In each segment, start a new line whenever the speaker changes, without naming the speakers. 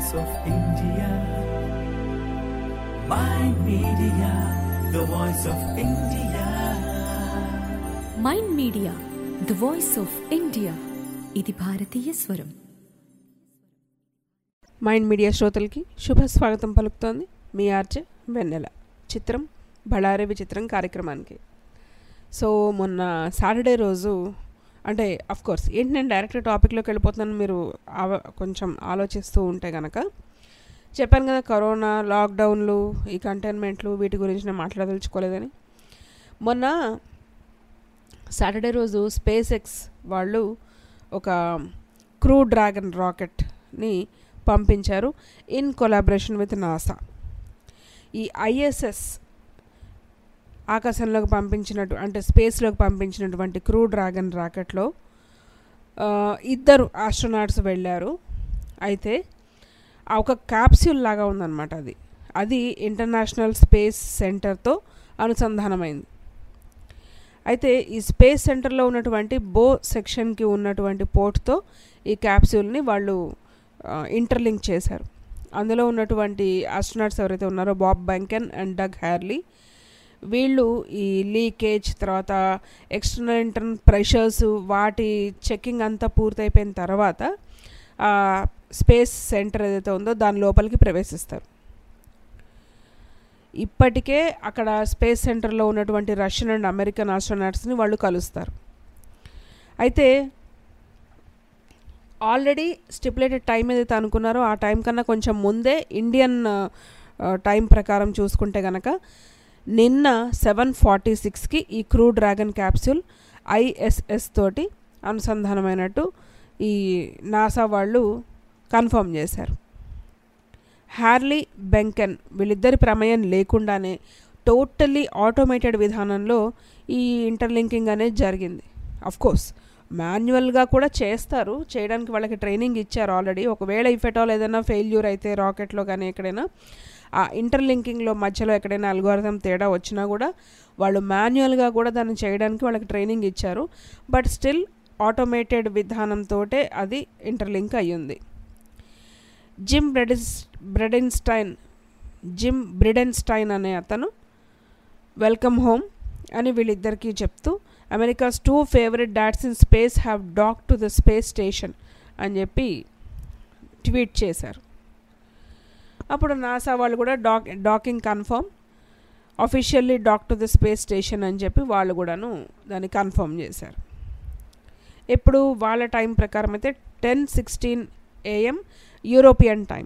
voice of India. My media, the voice of India.
Mind media the voice of India ఇది భారతీయ స్వరం
Mind media శ్రోతలకి శుభ స్వాగతం పలుకుతోంది మీ ఆర్జే వెన్నెల చిత్రం బళారే విచిత్రం కార్యక్రమానికి సో మొన్న సాటర్డే రోజు అంటే అఫ్ కోర్స్ ఏంటి నేను డైరెక్ట్ టాపిక్లోకి వెళ్ళిపోతున్నాను మీరు ఆవ- కొంచెం ఆలోచిస్తూ ఉంటే కనుక చెప్పాను కదా కరోనా లాక్డౌన్లు ఈ కంటైన్మెంట్లు వీటి గురించి నేను మాట్లాడదలుచుకోలేదని మొన్న సాటర్డే రోజు స్పేస్ ఎక్స్ వాళ్ళు ఒక క్రూ డ్రాగన్ రాకెట్ని పంపించారు ఇన్ కొలాబరేషన్ విత్ నాసా ఈ ఐఎస్ఎస్ ఆకాశంలోకి పంపించినట్టు అంటే స్పేస్లోకి పంపించినటువంటి క్రూ డ్రాగన్ రాకెట్లో ఆ, ఇద్దరు ఆస్ట్రోనాట్స్ వెళ్ళారు అయితే ఆ ఒక క్యాప్స్యూల్ లాగా ఉందన్నమాట అది అది ఇంటర్నేషనల్ స్పేస్ సెంటర్తో అనుసంధానమైంది అయితే ఈ స్పేస్ సెంటర్లో ఉన్నటువంటి బో సెక్షన్కి ఉన్నటువంటి పోర్ట్తో ఈ క్యాప్సూల్ని వాళ్ళు ఇంటర్లింక్ చేశారు అందులో ఉన్నటువంటి ఆస్ట్రోనాట్స్ ఎవరైతే ఉన్నారో Bob Behnken and Doug Hurley వీళ్ళు ఈ లీకేజ్ తర్వాత ఎక్స్టర్నల్ ఇంటర్నల్ ప్రెషర్స్ వాటి చెకింగ్ అంతా పూర్తయిపోయిన తర్వాత ఆ స్పేస్ సెంటర్ ఏదైతే ఉందో దాని లోపలికి ప్రవేశిస్తారు ఇప్పటికే అక్కడ స్పేస్ సెంటర్లో ఉన్నటువంటి రష్యన్ అండ్ అమెరికన్ ఆస్ట్రోనాట్స్ని వాళ్ళు కలుస్తారు అయితే ఆల్రెడీ స్టిపులేటెడ్ టైం ఏదైతే అనుకున్నారో ఆ టైం కన్నా కొంచెం ముందే ఇండియన్ టైం ప్రకారం చూసుకుంటే కనుక నిన్న సెవెన్ ఫార్టీ సిక్స్కి ఈ క్రూ డ్రాగన్ క్యాప్సూల్ ఐఎస్ఎస్ తోటి అనుసంధానమైనట్టు ఈ నాసా వాళ్ళు కన్ఫర్మ్ చేశారు హ్యార్లీ బెంకెన్ వీళ్ళిద్దరి ప్రమేయం లేకుండానే టోటల్లీ ఆటోమేటెడ్ విధానంలో ఈ ఇంటర్లింకింగ్ అనేది జరిగింది అఫ్ కోర్స్ మాన్యువల్గా కూడా చేస్తారు చేయడానికి వాళ్ళకి ట్రైనింగ్ ఇచ్చారు ఆల్రెడీ ఒకవేళ ఇఫ్ ఎట్ ఆల్ ఏదైనా ఫెయిల్యూర్ అయితే రాకెట్లో కానీ ఎక్కడైనా ఆ ఇంటర్లింకింగ్లో మధ్యలో ఎక్కడైనా అల్గోరిథం తేడా వచ్చినా కూడా వాళ్ళు మాన్యువల్గా కూడా దాన్ని చేయడానికి వాళ్ళకి ట్రైనింగ్ ఇచ్చారు బట్ స్టిల్ ఆటోమేటెడ్ విధానంతో అది ఇంటర్లింక్ అయ్యింది జిమ్ బ్రెడిస్ బ్రెడెన్స్టైన్ జిమ్ బ్రిడెన్స్టైన్ అనే అతను వెల్కమ్ హోమ్ అని వీళ్ళిద్దరికీ చెప్తూ America's two favourite dads in space have dock to the space station అని చెప్పి ట్వీట్ చేశారు అప్పుడు నాసా వాళ్ళు కూడా dock docking confirm officially dock to the space station అని చెప్పి వాళ్ళు కూడాను దాన్ని కన్ఫర్మ్ చేశారు ఇప్పుడు వాళ్ళ టైం ప్రకారం అయితే ten sixteen AM European time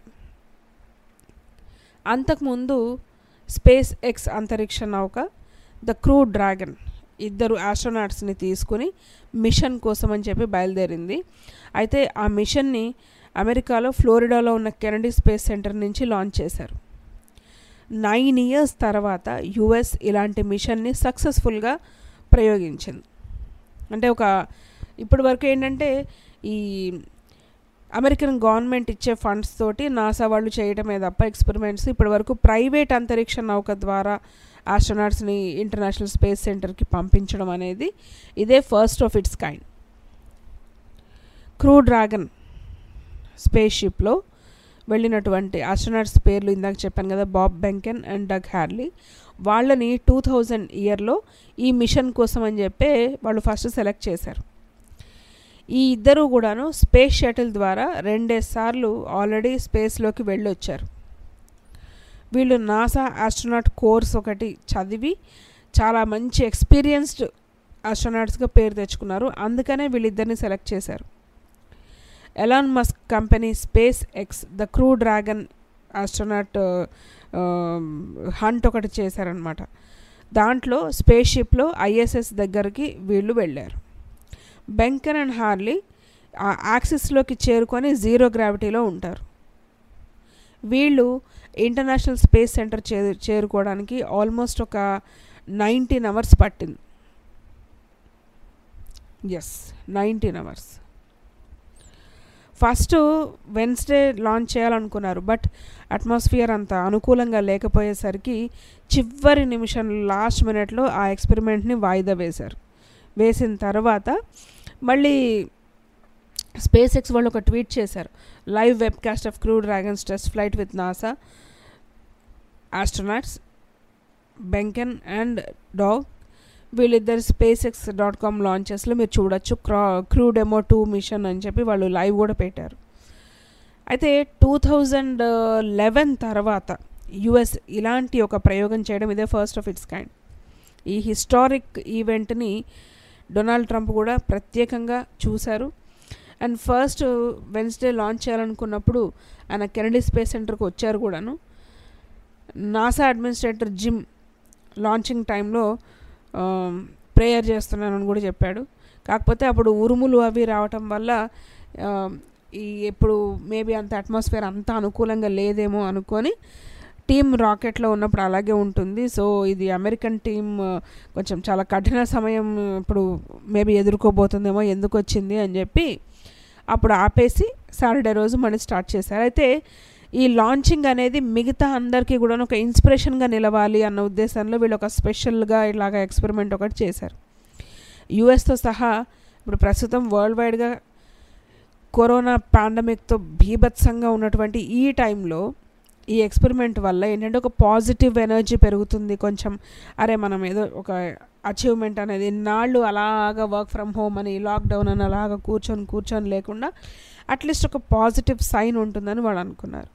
అంతకుముందు స్పేస్ ఎక్స్ అంతరిక్ష నౌక ద క్రూ డ్రాగన్ ఇద్దరు ఆస్ట్రోనాట్స్ని తీసుకుని మిషన్ కోసం అని చెప్పి బయలుదేరింది అయితే ఆ మిషన్ని అమెరికాలో ఫ్లోరిడాలో ఉన్న కెనడీ స్పేస్ సెంటర్ నుంచి లాంచ్ చేశారు నైన్ ఇయర్స్ తర్వాత యుఎస్ ఇలాంటి మిషన్ని సక్సెస్ఫుల్గా ప్రయోగించింది అంటే ఒక ఇప్పటి వరకు ఏంటంటే ఈ అమెరికన్ గవర్నమెంట్ ఇచ్చే ఫండ్స్ తోటి నాసా వాళ్ళు చేయటమే తప్ప ఎక్స్పెరిమెంట్స్ ఇప్పటి వరకు ప్రైవేట్ అంతరిక్ష నౌక ద్వారా ఆస్ట్రోనాట్స్ని ఇంటర్నేషనల్ స్పేస్ సెంటర్కి పంపించడం అనేది ఇదే first of its kind crew dragon space షిప్లో వెళ్ళినటువంటి ఆస్ట్రోనాట్స్ పేర్లు ఇందాక చెప్పాను కదా Bob Behnken and Doug Hurley వాళ్ళని టూ థౌజండ్ ఇయర్లో ఈ మిషన్ కోసం అని చెప్పే వాళ్ళు ఫస్ట్ సెలెక్ట్ చేశారు ఈ ఇద్దరు కూడాను స్పేస్ షటిల్ ద్వారా రెండేసి సార్లు ఆల్రెడీ స్పేస్లోకి వెళ్ళొచ్చారు వీళ్ళు నాసా ఆస్ట్రోనాట్ కోర్స్ ఒకటి చదివి చాలా మంచి ఎక్స్పీరియన్స్డ్ ఆస్ట్రోనాట్స్గా పేరు తెచ్చుకున్నారు అందుకనే వీళ్ళిద్దరిని సెలెక్ట్ చేశారు Elon Musk company SpaceX the crew dragon astronaut hunt ఒకటి చేశారనమాట దాంట్లో స్పేస్ షిప్లో ఐఎస్ఎస్ దగ్గరికి వీళ్ళు వెళ్ళారు బెంకన్ అండ్ హార్లీ ఆ యాక్సిస్లోకి చేరుకొని జీరో గ్రావిటీలో ఉంటారు వీళ్ళు ఇంటర్నేషనల్ స్పేస్ సెంటర్ చే చేరుకోవడానికి ఆల్మోస్ట్ ఒక నైన్టీన్ అవర్స్ పట్టింది yes nineteen hours first Wednesday launch చేయాలనుకున్నారు బట్ అట్మాస్ఫియర్ అంత అనుకూలంగా లేకపోయేసరికి చివరి నిమిషం లాస్ట్ మినిట్లో ఆ ఎక్స్పెరిమెంట్ని వాయిదా వేశారు వేసిన తర్వాత మళ్ళీ స్పేస్ ఎక్స్ వాళ్ళు ఒక ట్వీట్ చేశారు live webcast of crew dragon's test flight with NASA astronauts Behnken and Doug వీళ్ళిద్దరు స్పేస్ ఎక్స్ డాట్ కామ్ లాంచెస్లో మీరు చూడొచ్చు క్రా క్రూ డెమో టూ మిషన్ అని చెప్పి వాళ్ళు లైవ్ కూడా పెట్టారు అయితే టూ థౌజండ్ లెవెన్ తర్వాత యుఎస్ ఇలాంటి ఒక ప్రయోగం చేయడం ఇదే ఫస్ట్ ఆఫ్ ఇట్స్ కైండ్ ఈ హిస్టారిక్ ఈవెంట్ని డొనాల్డ్ ట్రంప్ కూడా ప్రత్యేకంగా చూశారు అండ్ ఫస్ట్ వెన్స్డే లాంచ్ చేయాలనుకున్నప్పుడు ఆయన కెనడీ స్పేస్ సెంటర్కి వచ్చారు కూడాను నాసా అడ్మినిస్ట్రేటర్ జిమ్ లాంచింగ్ టైంలో ప్రేయర్ చేస్తున్నానని కూడా చెప్పాడు కాకపోతే అప్పుడు ఉరుములు అవి రావటం వల్ల ఆ, ఈ ఎప్పుడు మేబీ అంత అట్మాస్ఫియర్ అంత అనుకూలంగా లేదేమో అనుకొని టీమ్ రాకెట్లో ఉన్నప్పుడు అలాగే ఉంటుంది సో ఇది అమెరికన్ టీమ్ ఆ, కొంచెం చాలా కఠిన సమయం ఇప్పుడు మేబీ ఎదుర్కోబోతుందేమో ఎందుకు వచ్చింది అని చెప్పి అప్పుడు ఆపేసి సాటర్డే రోజు మళ్ళీ స్టార్ట్ చేశారు అయితే ఈ లాంచింగ్ అనేది మిగతా అందరికీ కూడా ఒక ఇన్స్పిరేషన్గా నిలవాలి అన్న ఉద్దేశంలో వీళ్ళు ఒక స్పెషల్గా ఇలాగ ఎక్స్పెరిమెంట్ ఒకటి చేశారు యుఎస్తో సహా ఇప్పుడు ప్రస్తుతం వరల్డ్ వైడ్గా కరోనా పాండమిక్తో బీభత్సంగా ఉన్నటువంటి ఈ టైంలో ఈ ఎక్స్పెరిమెంట్ వల్ల ఏంటంటే ఒక పాజిటివ్ ఎనర్జీ పెరుగుతుంది కొంచెం అరే మనం ఏదో ఒక అచీవ్మెంట్ అనేది నాళ్ళు అలాగా వర్క్ ఫ్రమ్ హోమ్ అని లాక్డౌన్ అని అలాగా కూర్చొని కూర్చొని లేకుండా అట్లీస్ట్ ఒక పాజిటివ్ సైన్ ఉంటుందని వాళ్ళు అనుకున్నారు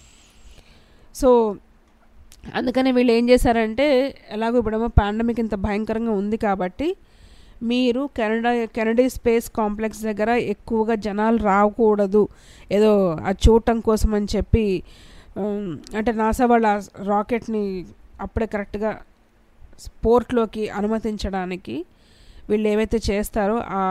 సో అందుకని వీళ్ళు ఏం చేశారంటే ఎలాగో ఇప్పుడేమో పాండమిక్ ఇంత భయంకరంగా ఉంది కాబట్టి మీరు కెనడా కెనడీ స్పేస్ కాంప్లెక్స్ దగ్గర ఎక్కువగా జనాలు రాకూడదు ఏదో అది చూడటం కోసం అని చెప్పి ఉమ్, అంటే నాసా వాళ్ళ రాకెట్ని అప్పుడే కరెక్ట్గా స్పోర్ట్లోకి అనుమతించడానికి వీళ్ళు ఏవైతే చేస్తారో ఆ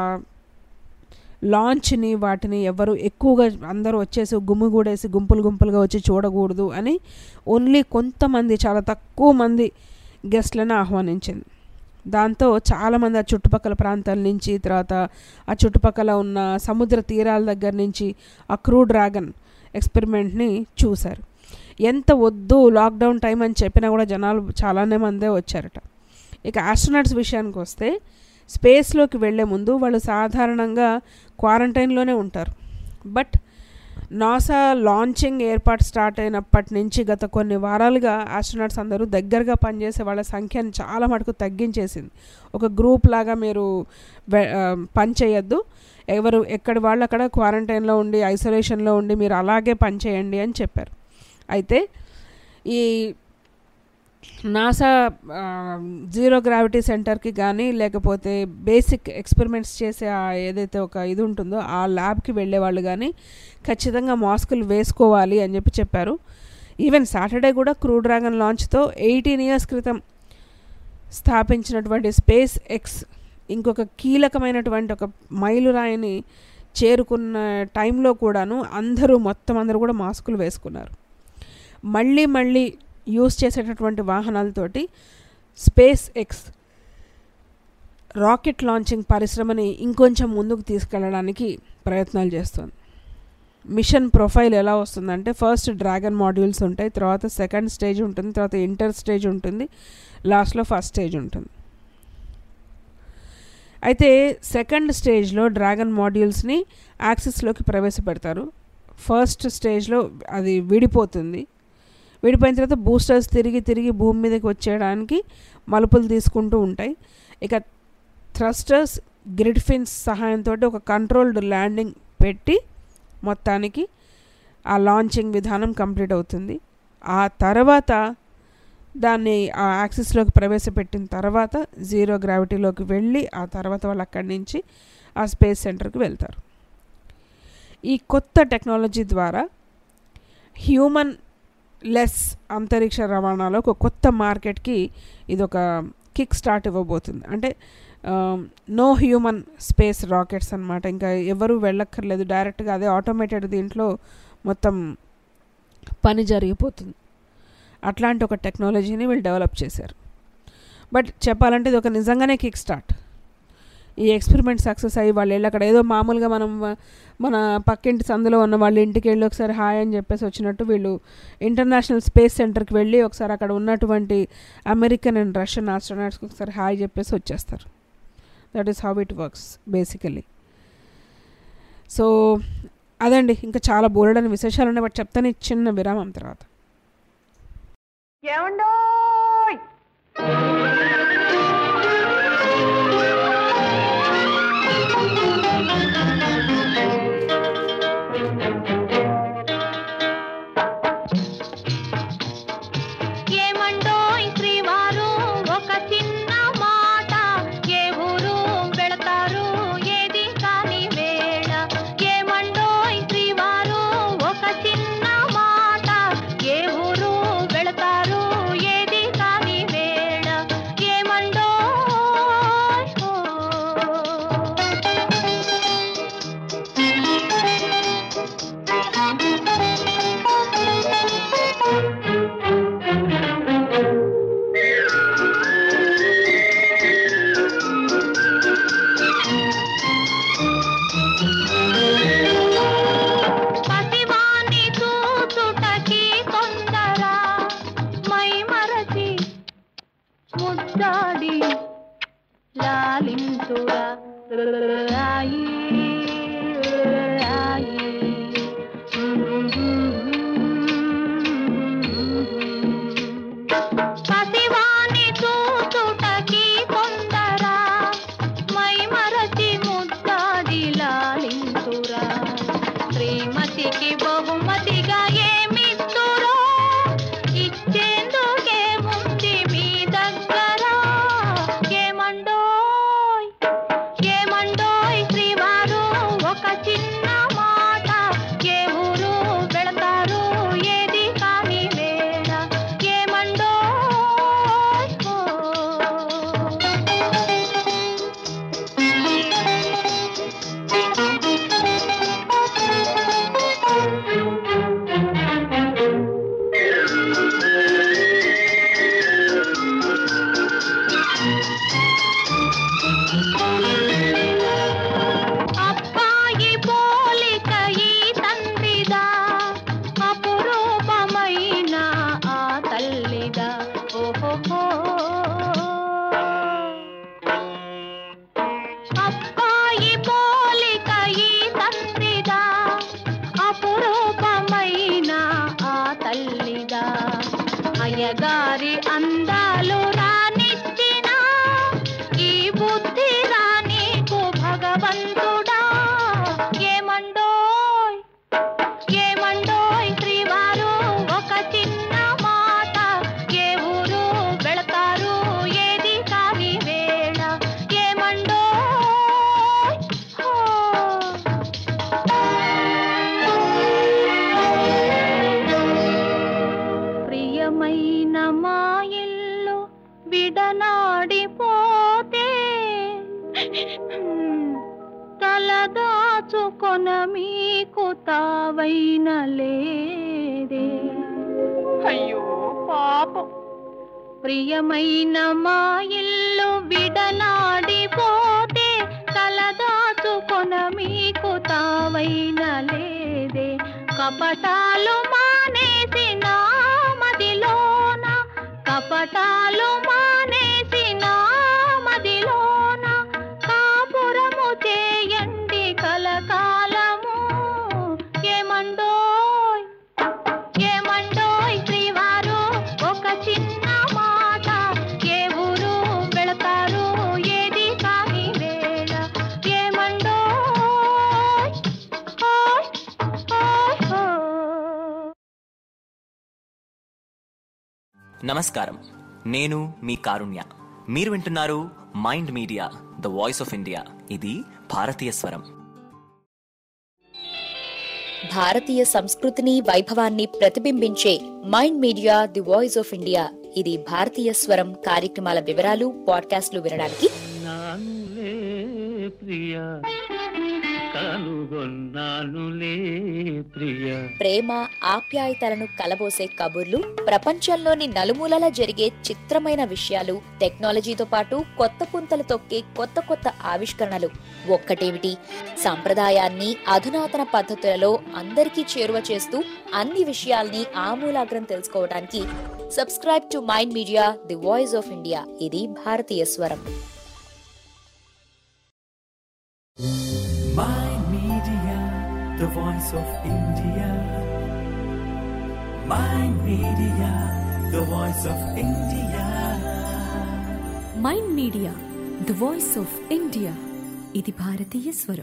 లాంచ్ని వాటిని ఎవరు ఎక్కువగా అందరూ వచ్చేసి గుమ్మిగూడేసి గుంపులు గుంపులుగా వచ్చి చూడకూడదు అని ఓన్లీ కొంతమంది చాలా తక్కువ మంది గెస్ట్లను ఆహ్వానించింది దాంతో చాలామంది ఆ చుట్టుపక్కల ప్రాంతాల నుంచి తర్వాత ఆ చుట్టుపక్కల ఉన్న సముద్ర తీరాల దగ్గర నుంచి ఆ క్రూ డ్రాగన్ ఎక్స్పెరిమెంట్ని చూశారు ఎంత వద్దు లాక్డౌన్ టైం అని చెప్పినా కూడా జనాలు చాలానే మందే వచ్చారట ఇక ఆస్ట్రోనాట్స్ విషయానికి వస్తే స్పేస్లోకి వెళ్ళే ముందు వాళ్ళు సాధారణంగా క్వారంటైన్లోనే ఉంటారు బట్ నాసా లాంచింగ్ ఏర్పాటు స్టార్ట్ అయినప్పటి నుంచి గత కొన్ని వారాలుగా ఆస్ట్రోనాట్స్ అందరూ దగ్గరగా పనిచేసే వాళ్ళ సంఖ్యను చాలా మటుకు తగ్గించేసింది ఒక గ్రూప్ లాగా మీరు వె- ఆ, పని చేయొద్దు ఎవరు ఎక్కడి వాళ్ళు అక్కడ క్వారంటైన్లో ఉండి ఐసోలేషన్లో ఉండి మీరు అలాగే పని చేయండి అని చెప్పారు అయితే ఈ నాసా ఆ, జీరో గ్రావిటీ సెంటర్కి కానీ లేకపోతే బేసిక్ ఎక్స్పెరిమెంట్స్ చేసే ఆ ఏదైతే ఒక ఇది ఉంటుందో ఆ ల్యాబ్కి వెళ్ళే వాళ్ళు కానీ ఖచ్చితంగా మాస్కులు వేసుకోవాలి అని చెప్పి చెప్పారు ఈవెన్ సాటర్డే కూడా క్రూ డ్రాగన్ లాంచ్తో ఎయిటీన్ ఇయర్స్ క్రితం స్థాపించినటువంటి స్పేస్ ఎక్స్ ఇంకొక కీలకమైనటువంటి ఒక మైలురాయిని చేరుకున్న టైంలో కూడాను అందరూ మొత్తం అందరూ కూడా మాస్కులు వేసుకున్నారు మళ్ళీ మళ్ళీ యూస్ చేసేటటువంటి వాహనాలతోటి స్పేస్ ఎక్స్ రాకెట్ లాంచింగ్ పరిశ్రమని ఇంకొంచెం ముందుకు తీసుకెళ్ళడానికి ప్రయత్నాలు చేస్తుంది మిషన్ ప్రొఫైల్ ఎలా వస్తుందంటే ఫస్ట్ డ్రాగన్ మాడ్యూల్స్ ఉంటాయి తర్వాత సెకండ్ స్టేజ్ ఉంటుంది తర్వాత ఇంటర్ స్టేజ్ ఉంటుంది లాస్ట్లో ఫస్ట్ స్టేజ్ ఉంటుంది అయితే సెకండ్ స్టేజ్లో డ్రాగన్ మాడ్యూల్స్ని యాక్సిస్లోకి ప్రవేశపెడతారు ఫస్ట్ స్టేజ్లో అది విడిపోతుంది విడిపోయిన తర్వాత బూస్టర్స్ తిరిగి తిరిగి భూమి మీదకి వచ్చేయడానికి మలుపులు తీసుకుంటూ ఉంటాయి ఇక థ్రస్టర్స్ గ్రిడ్ ఫిన్స్ సహాయంతో ఒక కంట్రోల్డ్ ల్యాండింగ్ పెట్టి మొత్తానికి ఆ లాంచింగ్ విధానం కంప్లీట్ అవుతుంది ఆ తర్వాత దాన్ని ఆ యాక్సిస్లోకి ప్రవేశపెట్టిన తర్వాత జీరో గ్రావిటీలోకి వెళ్ళి ఆ తర్వాత వాళ్ళు అక్కడి నుంచి ఆ స్పేస్ సెంటర్కి వెళ్తారు ఈ కొత్త టెక్నాలజీ ద్వారా హ్యూమన్ లెస్ అంతరిక్ష రవాణాలో ఒక కొత్త మార్కెట్కి ఇది ఒక కిక్ స్టార్ట్ ఇవ్వబోతుంది అంటే నో హ్యూమన్ స్పేస్ రాకెట్స్ అనమాట ఇంకా ఎవరు వెళ్ళక్కర్లేదు డైరెక్ట్గా అదే ఆటోమేటెడ్ దీంట్లో మొత్తం పని జరిగిపోతుంది అట్లాంటి ఒక టెక్నాలజీని వీళ్ళు డెవలప్ చేశారు బట్ చెప్పాలంటే ఇది ఒక నిజంగానే కిక్ స్టార్ట్ ఈ ఎక్స్పెరిమెంట్ సక్సెస్ అయ్యి వాళ్ళు వెళ్ళి అక్కడ ఏదో మామూలుగా మనం మన పక్కింటి సందులో ఉన్న వాళ్ళ ఇంటికి వెళ్ళి ఒకసారి హాయ్ అని చెప్పేసి వచ్చినట్టు వీళ్ళు ఇంటర్నేషనల్ స్పేస్ సెంటర్కి వెళ్ళి ఒకసారి అక్కడ ఉన్నటువంటి అమెరికన్ అండ్ రష్యన్ ఆస్ట్రోనాట్స్కి ఒకసారి హాయ్ చెప్పేసి వచ్చేస్తారు that is how it works basically so అదండి ఇంకా చాలా బోలెడని విశేషాలు ఉన్నాయి బట్ చెప్తాను ఈ చిన్న విరామం తర్వాత
ఏమండోయ్ ఏమండోయ్ శ్రీవారు ఒక చిన్న మాట ఏ ఊరు వెళతారు ఏది కాని వేళ ఏమండోయ్ శ్రీవారు ఒక చిన్న మాట ఏ ఊరు వెళతారు ఏది కాని వేళ ఏమండోయ్ ఓ. పసివాణ్ణి చూచుటకి తొందర మై మరచి ముద్దాడి లాలింతురా రాయి రాయి పసివాణ్ణి చూచుటకి తొందర మై మరచి ముద్దాడి లాలింతురా శ్రీమతికి బహుమతిగా ఏమిస్తురో ఇచ్చేందుకే ముందు మీ దగ్గర ఏమండోయ్ ఏమండోయ్ శ్రీవారు ఒక చిన్న మాట ఏ ఊరు వెళతారు ఏది కాని వేళ ఏమండోయ్ ఓ. అబ్బాయి పోలిక ఈ తండ్రిదా అపురూపమైన ఆ తల్లిదా ఓహో అబ్బాయి పోలిక ఈ తండ్రిదా అపురూపమైన ఆ తల్లిదా అయ్యగారి అందాలు రానిచ్చిన ఈ బుద్ధి రానీకు భగవంతుడా ఏమండోయ్ ఏమండోయ్ శ్రీవారు ఒక చిన్న మాట ఏ ఊరు వెళతారు ఏది కాని వేళ ఏమండోయ్ హో. ప్రియమైన మా ఇల్లు విడనాడిపోతే తలదాచుకొన మీకు తావైన లేదే అయ్యో పాపం ప్రియమైన మా ఇల్లు విడనాడిపోతే తలదాచుకొన మీకు తావైన లేదే కపటాలు మానేసిన మదిలోన కపటాలు మానేసిన మదిలోన కాపురము చేయండి కలకాలము ఏమండోయ్ ఏమండోయ్ శ్రీవారు ఒక చిన్న మాట ఏ ఊరు వెళతారు ఏది కాని వేళ ఏమండోయ్ ఓయ్ ఓయ్ ఓయ్
నమస్కారం నేను మీ కారుణ్య మీరు వింటున్నారు Mind media the voice of India ఇది భారతీయ స్వరం
భారతీయ సంస్కృతిని వైభవాన్ని ప్రతిబింబించే Mind Media the voice of India ఇది భారతీయ స్వరం కార్యక్రమాల వివరాలు పాడ్కాస్ట్లు వినడానికి
నానులే ప్రియ కనుగొన్నానులే ప్రియ
ప్రేమ ఆప్యాయతలను కలబోసే కబుర్లు ప్రపంచంలోని నలుమూలలా జరిగే చిత్రమైన విషయాలు టెక్నాలజీతో పాటు కొత్త పుంతలు తొక్కే కొత్త కొత్త ఆవిష్కరణలు ఒక్కటేమిటి సంప్రదాయాన్ని అధునాతన పద్ధతులలో అందరికీ చేరువ చేస్తూ అన్ని విషయాల్ని ఆమూలాగ్రం తెలుసుకోవడానికి subscribe to Mind Media the voice of India ఇది భారతీయ స్వరం
My Media, the voice of India. Mind Media, the voice of India.
Mind media the voice of India ఇది భారతీయ స్వరం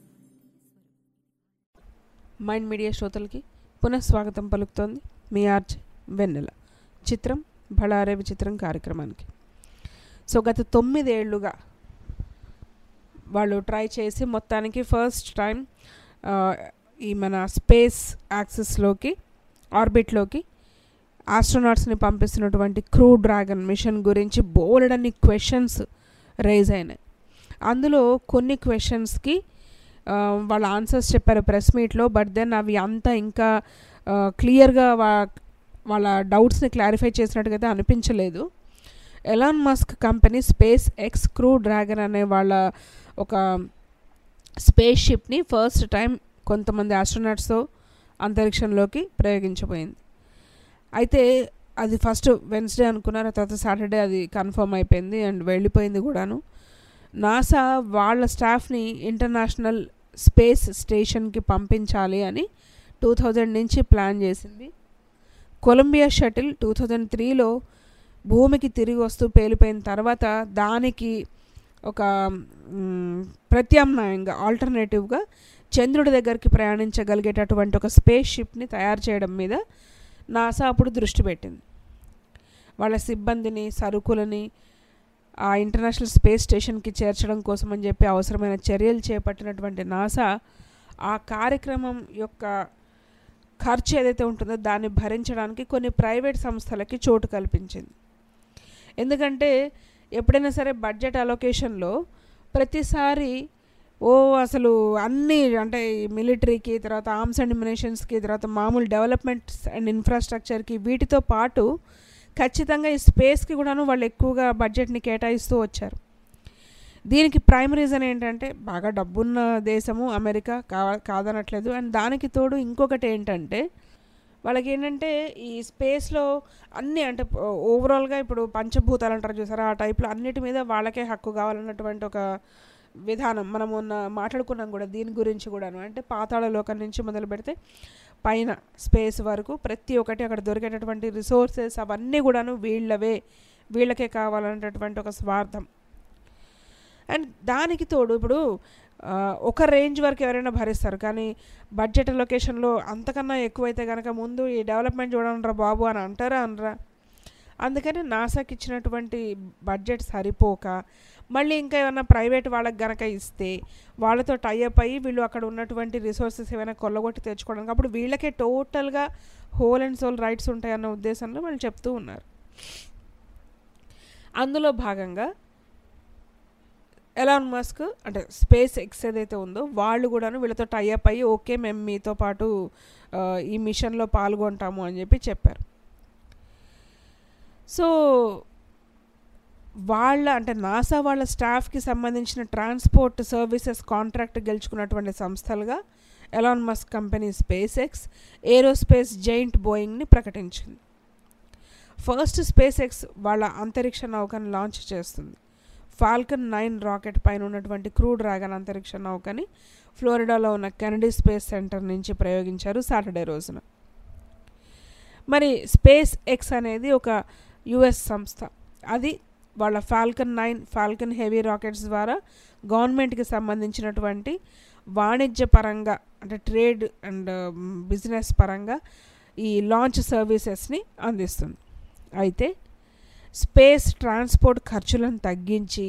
మైండ్ మీడియా శ్రోతలకి పునఃస్వాగతం పలుకుతోంది మీ ఆర్జ్ వెన్నెల చిత్రం బళారే విచిత్రం కార్యక్రమానికి సో గత తొమ్మిదేళ్లుగా వాళ్ళు ట్రై చేసి మొత్తానికి ఫస్ట్ టైం ఈ మన స్పేస్ యాక్సెస్లోకి ఆర్బిట్లోకి ఆస్ట్రోనాట్స్ని పంపిస్తున్నటువంటి క్రూ డ్రాగన్ మిషన్ గురించి బోలెడన్ని క్వశ్చన్స్ రైజ్ అయినాయి అందులో కొన్ని క్వశ్చన్స్కి వాళ్ళ ఆన్సర్స్ చెప్పారు ప్రెస్ మీట్లో బట్ దెన్ అవి అంతా ఇంకా క్లియర్గా వా వాళ్ళ డౌట్స్ని క్లారిఫై చేసినట్టుగా అయితే అనిపించలేదు Elon Musk company SpaceX Crew Dragon అనే వాళ్ళ ఒక స్పేస్ షిప్ని ఫస్ట్ టైం కొంతమంది ఆస్ట్రోనాట్స్తో అంతరిక్షంలోకి ప్రయోగించబోయింది అయితే అది ఫస్ట్ వెన్స్డే అనుకున్నారు తర్వాత సాటర్డే అది కన్ఫర్మ్ అయిపోయింది అండ్ వెళ్ళిపోయింది కూడాను నాసా వాళ్ళ స్టాఫ్ని ఇంటర్నేషనల్ స్పేస్ స్టేషన్కి పంపించాలి అని టూ థౌజండ్ నుంచి ప్లాన్ చేసింది కొలంబియా షటిల్ టూ థౌజండ్ త్రీలో భూమికి తిరిగి వస్తూ పేలిపోయిన తర్వాత దానికి ఒక మ్, ప్రత్యామ్నాయంగా ఆల్టర్నేటివ్గా చంద్రుడి దగ్గరికి ప్రయాణించగలిగేటటువంటి ఒక స్పేస్ షిప్ని తయారు చేయడం మీద నాసా అప్పుడు దృష్టి పెట్టింది వాళ్ళ సిబ్బందిని సరుకులని ఆ ఇంటర్నేషనల్ స్పేస్ స్టేషన్కి చేర్చడం కోసం అని చెప్పి అవసరమైన చర్యలు చేపట్టినటువంటి నాసా ఆ కార్యక్రమం యొక్క ఖర్చు ఏదైతే ఉంటుందో దాన్ని భరించడానికి కొన్ని ప్రైవేట్ సంస్థలకి చోటు కల్పించింది ఎందుకంటే ఎప్పుడైనా సరే బడ్జెట్ అలొకేషన్లో ప్రతిసారి ఓ అసలు అన్ని అంటే మిలిటరీకి తర్వాత ఆర్మ్స్ అండ్ మినేషన్స్కి తర్వాత మామూలు డెవలప్మెంట్స్ అండ్ ఇన్ఫ్రాస్ట్రక్చర్కి వీటితో పాటు ఖచ్చితంగా ఈ స్పేస్కి కూడాను వాళ్ళు ఎక్కువగా బడ్జెట్ని కేటాయిస్తూ వచ్చారు దీనికి ప్రైమ్ రీజన్ ఏంటంటే బాగా డబ్బున్న దేశము అమెరికా కా కాదనట్లేదు అండ్ దానికి తోడు ఇంకొకటి ఏంటంటే వాళ్ళకి ఏంటంటే ఈ స్పేస్లో అన్ని అంటే ఓవరాల్గా ఇప్పుడు పంచభూతాలు అంటారు చూసారా ఆ టైప్లో అన్నిటి మీద వాళ్ళకే హక్కు కావాలన్నటువంటి ఒక విధానం మనం మొన్న మాట్లాడుకున్నాం కూడా దీని గురించి కూడాను అంటే పాతాళ లోకం నుంచి మొదలు పెడితే పైన స్పేస్ వరకు ప్రతి ఒక్కటి అక్కడ దొరికేటటువంటి రిసోర్సెస్ అవన్నీ కూడాను వీళ్ళవే వీళ్ళకే కావాలనేటటువంటి ఒక స్వార్థం అండ్ దానికి తోడు ఇప్పుడు ఆ, ఒక రేంజ్ వరకు ఎవరైనా భరిస్తారు కానీ బడ్జెట్ లొకేషన్లో అంతకన్నా ఎక్కువైతే కనుక ముందు ఈ డెవలప్మెంట్ చూడండిరా బాబు అని అంటారా అనరా అందుకని నాసాకి ఇచ్చినటువంటి బడ్జెట్ సరిపోక మళ్ళీ ఇంకా ఏమైనా ప్రైవేట్ వాళ్ళకి గనక ఇస్తే వాళ్ళతో టైఅప్ అయ్యి వీళ్ళు అక్కడ ఉన్నటువంటి రిసోర్సెస్ ఏమైనా కొల్లగొట్టి తెచ్చుకోవడానికి అప్పుడు వీళ్ళకే టోటల్గా హోల్ అండ్ సోల్ రైట్స్ ఉంటాయన్న ఉద్దేశంలో వాళ్ళు చెప్తూ ఉన్నారు అందులో భాగంగా ఎలాన్ మస్క్ అంటే స్పేస్ ఎక్స్ ఏదైతే ఉందో వాళ్ళు కూడాను వీళ్ళతో టైఅప్ అయ్యి ఓకే మేము మీతో పాటు ఆ, ఈ మిషన్లో పాల్గొంటాము అని చెప్పి చెప్పారు సో వాళ్ళ అంటే నాసా వాళ్ళ స్టాఫ్కి సంబంధించిన ట్రాన్స్పోర్ట్ సర్వీసెస్ కాంట్రాక్ట్ గెలుచుకున్నటువంటి సంస్థలుగా Elon Musk company SpaceX aerospace giant బోయింగ్ని ప్రకటించింది ఫస్ట్ స్పేస్ ఎక్స్ వాళ్ళ అంతరిక్ష నౌకను లాంచ్ చేస్తుంది ఫాల్కన్ నైన్ రాకెట్ పైన ఉన్నటువంటి క్రూ డ్రాగన్ అంతరిక్ష నౌకని ఫ్లోరిడాలో ఉన్న కెనడీ స్పేస్ సెంటర్ నుంచి ప్రయోగించారు సాటర్డే రోజున మరి స్పేస్ ఎక్స్ అనేది ఒక యుఎస్ సంస్థ అది వాళ్ళ Falcon nine Falcon Heavy rockets ద్వారా గవర్నమెంట్కి సంబంధించినటువంటి వాణిజ్య పరంగా అంటే ట్రేడ్ అండ్ బిజినెస్ పరంగా ఈ లాంచ్ సర్వీసెస్ని అందిస్తుంది అయితే స్పేస్ ట్రాన్స్పోర్ట్ ఖర్చులను తగ్గించి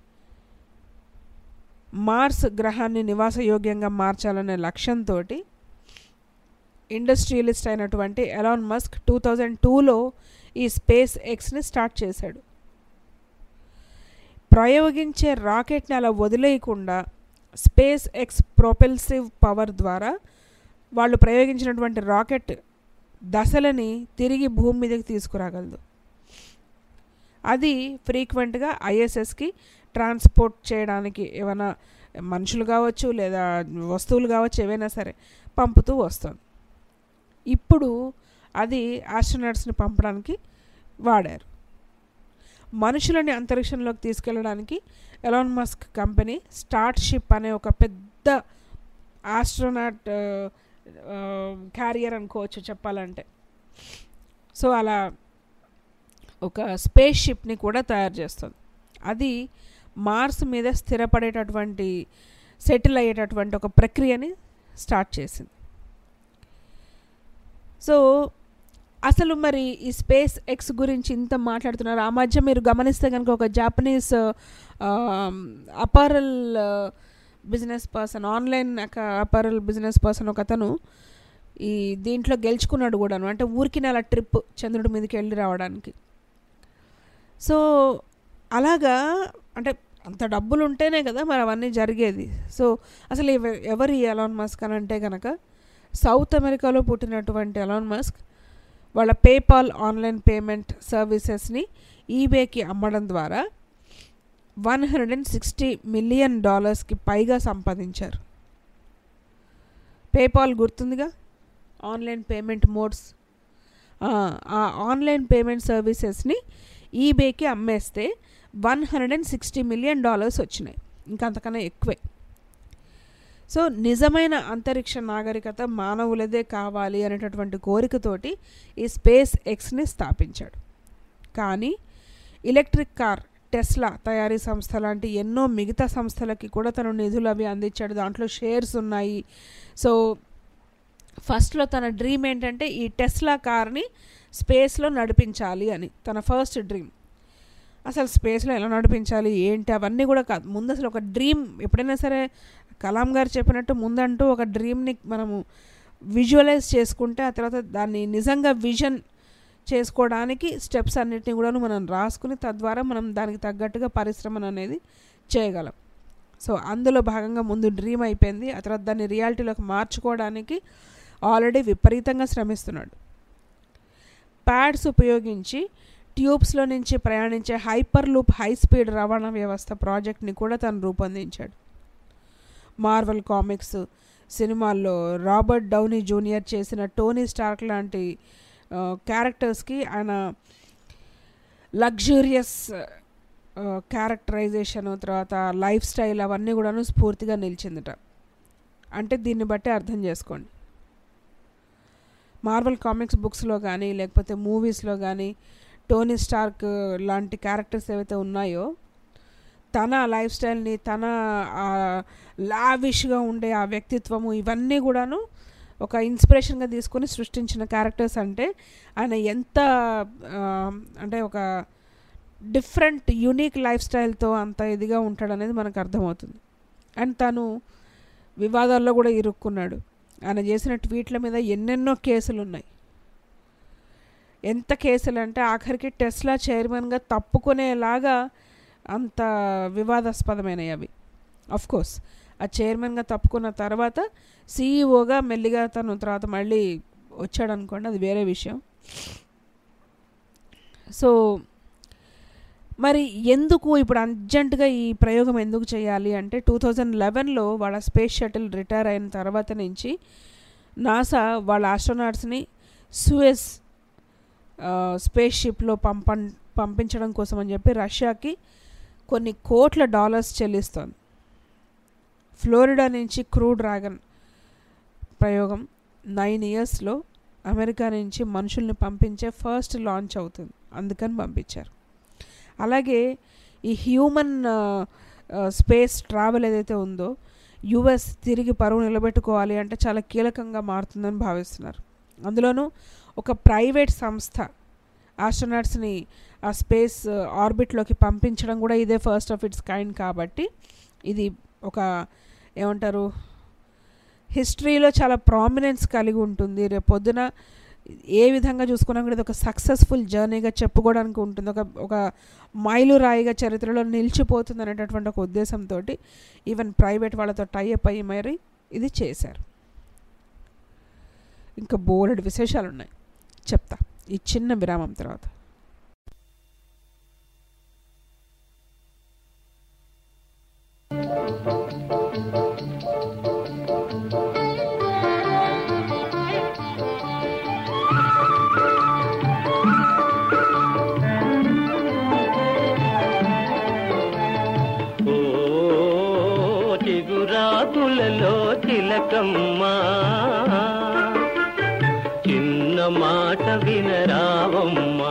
మార్స్ గ్రహాన్ని నివాసయోగ్యంగా మార్చాలనే లక్ష్యంతో ఇండస్ట్రియలిస్ట్ అయినటువంటి ఎలాన్ మస్క్ టూ థౌజండ్ టూలో ఈ స్పేస్ ఎక్స్ని స్టార్ట్ చేశాడు ప్రయోగించే రాకెట్ని అలా వదిలేయకుండా స్పేస్ ఎక్స్ ప్రొపెల్సివ్ పవర్ ద్వారా వాళ్ళు ప్రయోగించినటువంటి రాకెట్ దశలని తిరిగి భూమి మీదకి తీసుకురాగలదు అది ఫ్రీక్వెంట్గా ఐఎస్ఎస్కి ట్రాన్స్పోర్ట్ చేయడానికి ఏమైనా మనుషులు కావచ్చు లేదా వస్తువులు కావచ్చు ఏవైనా సరే పంపుతూ వస్తుంది ఇప్పుడు అది ఆస్ట్రోనట్స్ని పంపడానికి వాడారు మనుషులని అంతరిక్షంలోకి తీసుకెళ్ళడానికి Elon Musk company Starship అనే ఒక పెద్ద ఆస్ట్రోనాట్ క్యారియర్ అనుకోవచ్చు చెప్పాలంటే సో అలా ఒక స్పేస్ షిప్ని కూడా తయారు చేస్తుంది అది మార్స్ మీద స్థిరపడేటటువంటి సెటిల్ అయ్యేటటువంటి ఒక ప్రక్రియని స్టార్ట్ చేసింది సో అసలు మరి ఈ స్పేస్ ఎక్స్ గురించి ఇంత మాట్లాడుతున్నారు ఆ మధ్య మీరు గమనిస్తే కనుక ఒక Japanese apparel business person online apparel business person ఒక అతను ఈ దీంట్లో గెలుచుకున్నాడు కూడాను అంటే ఊరికి నెల ట్రిప్ చంద్రుడి మీదకి వెళ్ళి రావడానికి సో అలాగా అంటే అంత డబ్బులు ఉంటేనే కదా మరి అవన్నీ జరిగేది సో అసలు ఎవ- ఎవరు ఈ ఎలాన్ మస్క్ అని అంటే కనుక సౌత్ అమెరికాలో పుట్టినటువంటి ఎలాన్ మస్క్ వాళ్ళ పేపాల్ ఆన్లైన్ పేమెంట్ సర్వీసెస్ని ఈబేకి అమ్మడం ద్వారా one hundred and sixty million డాలర్స్కి పైగా సంపాదించారు పేపాల్ గుర్తుందిగా ఆన్లైన్ పేమెంట్ మోడ్స్ ఆ ఆ ఆన్లైన్ పేమెంట్ సర్వీసెస్ని ఈబేకి అమ్మేస్తే one hundred and sixty million dollars వచ్చినాయి ఇంకా అంతకన్నా ఎక్కువే సో నిజమైన అంతరిక్ష నాగరికత మానవులదే కావాలి అనేటటువంటి కోరికతోటి ఈ స్పేస్ ఎక్స్ని స్థాపించాడు కానీ ఎలక్ట్రిక్ కార్ టెస్లా తయారీ సంస్థ లాంటి ఎన్నో మిగతా సంస్థలకి కూడా తను నిధులు అవి అందించాడు దాంట్లో షేర్స్ ఉన్నాయి సో ఫస్ట్లో తన డ్రీమ్ ఏంటంటే ఈ టెస్లా కార్ని స్పేస్లో నడిపించాలి అని తన ఫస్ట్ డ్రీమ్ అసలు స్పేస్లో ఎలా నడిపించాలి ఏంటి అవన్నీ కూడా కాదు ముందు అసలు ఒక డ్రీమ్ ఎప్పుడైనా సరే కలాం గారు చెప్పినట్టు ముందంటూ ఒక డ్రీమ్ని మనము విజువలైజ్ చేసుకుంటే ఆ తర్వాత దాన్ని నిజంగా విజన్ చేసుకోవడానికి స్టెప్స్ అన్నిటిని కూడా మనం రాసుకుని తద్వారా మనం దానికి తగ్గట్టుగా పరిశ్రమను అనేది చేయగలం సో అందులో భాగంగా ముందు డ్రీమ్ అయిపోయింది ఆ తర్వాత దాన్ని రియాలిటీలోకి మార్చుకోవడానికి ఆల్రెడీ విపరీతంగా శ్రమిస్తున్నాడు ప్యాడ్స్ ఉపయోగించి ట్యూబ్స్లో నుంచి ప్రయాణించే హైపర్ లూప్ హై స్పీడ్ రవాణా వ్యవస్థ ప్రాజెక్ట్ని కూడా తను రూపొందించాడు మార్వల్ కామిక్స్ సినిమాల్లో రాబర్ట్ డౌనీ జూనియర్ చేసిన టోనీ స్టార్క్ లాంటి క్యారెక్టర్స్కి ఆయన లగ్జూరియస్ క్యారెక్టరైజేషన్ తర్వాత లైఫ్ స్టైల్ అవన్నీ కూడాను స్ఫూర్తిగా నిలిచిందట అంటే దీన్ని బట్టి అర్థం చేసుకోండి మార్వల్ కామిక్స్ బుక్స్లో కానీ లేకపోతే మూవీస్లో కానీ టోనీ స్టార్క్ లాంటి క్యారెక్టర్స్ ఏవైతే ఉన్నాయో తన లైఫ్ స్టైల్ని తన లావిష్గా ఉండే ఆ వ్యక్తిత్వము ఇవన్నీ కూడాను ఒక ఇన్స్పిరేషన్గా తీసుకొని సృష్టించిన క్యారెక్టర్స్ అంటే ఆయన ఎంత ఆ, అంటే ఒక డిఫరెంట్ యూనిక్ లైఫ్ స్టైల్తో అంత ఇదిగా ఉంటాడనేది మనకు అర్థమవుతుంది అండ్ తను వివాదాల్లో కూడా ఇరుక్కున్నాడు ఆయన చేసిన ట్వీట్ల మీద ఎన్నెన్నో కేసులు ఉన్నాయి ఎంత కేసులు అంటే ఆఖరికి టెస్లా చైర్మన్గా తప్పుకునేలాగా అంత వివాదాస్పదమైనవి అవి అఫ్ కోర్స్ ఆ చైర్మన్గా తప్పుకున్న తర్వాత సీఈఓగా మెల్లిగా తను తర్వాత మళ్ళీ వచ్చాడు అనుకోండి అది వేరే విషయం సో మరి ఎందుకు ఇప్పుడు అర్జెంటుగా ఈ ప్రయోగం ఎందుకు చేయాలి అంటే టూ థౌజండ్ లెవెన్లో వాళ్ళ స్పేస్ షటిల్ రిటైర్ అయిన తర్వాత నుంచి నాసా వాళ్ళ ఆస్ట్రోనాట్స్ని సూయస్ స్పేస్ షిప్లో పంపం పంపించడం కోసం అని చెప్పి రష్యాకి కొన్ని కోట్ల డాలర్స్ చెల్లిస్తోంది ఫ్లోరిడా నుంచి క్రూ డ్రాగన్ ప్రయోగం నైన్ ఇయర్స్లో అమెరికా నుంచి మనుషుల్ని పంపించే ఫస్ట్ లాంచ్ అవుతుంది అందుకని పంపించారు అలాగే ఈ హ్యూమన్ స్పేస్ ట్రావెల్ ఏదైతే ఉందో యుఎస్ తిరిగి పరువు నిలబెట్టుకోవాలి అంటే చాలా కీలకంగా మారుతుందని భావిస్తున్నారు అందులోనూ ఒక ప్రైవేట్ సంస్థ ఆస్ట్రోనాట్స్ని ఆ స్పేస్ ఆర్బిట్లోకి పంపించడం కూడా ఇదే ఫస్ట్ ఆఫ్ ఇట్స్ కైండ్ కాబట్టి ఇది ఒక ఏమంటారు హిస్టరీలో చాలా ప్రామినెన్స్ కలిగి ఉంటుంది రేపు పొద్దున ఏ విధంగా చూసుకున్నా కూడా ఇది ఒక సక్సెస్ఫుల్ జర్నీగా చెప్పుకోవడానికి ఉంటుంది ఒక ఒక మైలురాయిగా చరిత్రలో నిలిచిపోతుంది అనేటటువంటి ఒక ఉద్దేశంతో ఈవెన్ ప్రైవేట్ వాళ్ళతో టైఅప్ అయ్యి మరి ఇది చేశారు ఇంకా బోలెడు విశేషాలు ఉన్నాయి చెప్తా ఈ చిన్న విరామం తర్వాత
ఓ చిగురాకులలో తిలకం వినరావమ్మా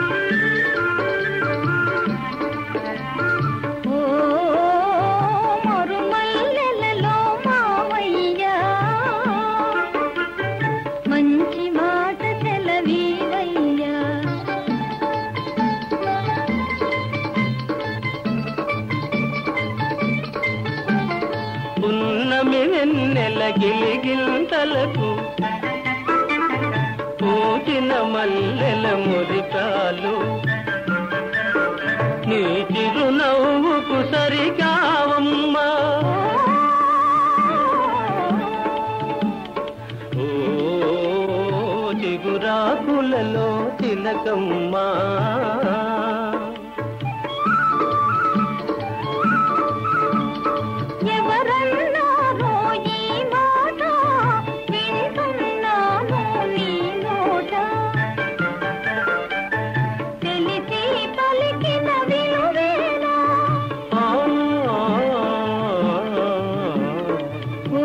ఓ మరుమల్లెలలో మావయ్య మంచి మాట సెలవీవయ్యా
పున్నమి వెన్నెల గిలిగింతలకు పూచిన మల్లెల మురికాలు నీ చిరునవ్వుకు సరికావమ్మా ఓ చిగురాకులలో తిలకమ్మా
ఎవరన్నారో ఈ మాట వింటున్నాను నీ నోట తెలిసి పలికిన విలువేనా
ఆ
ఓ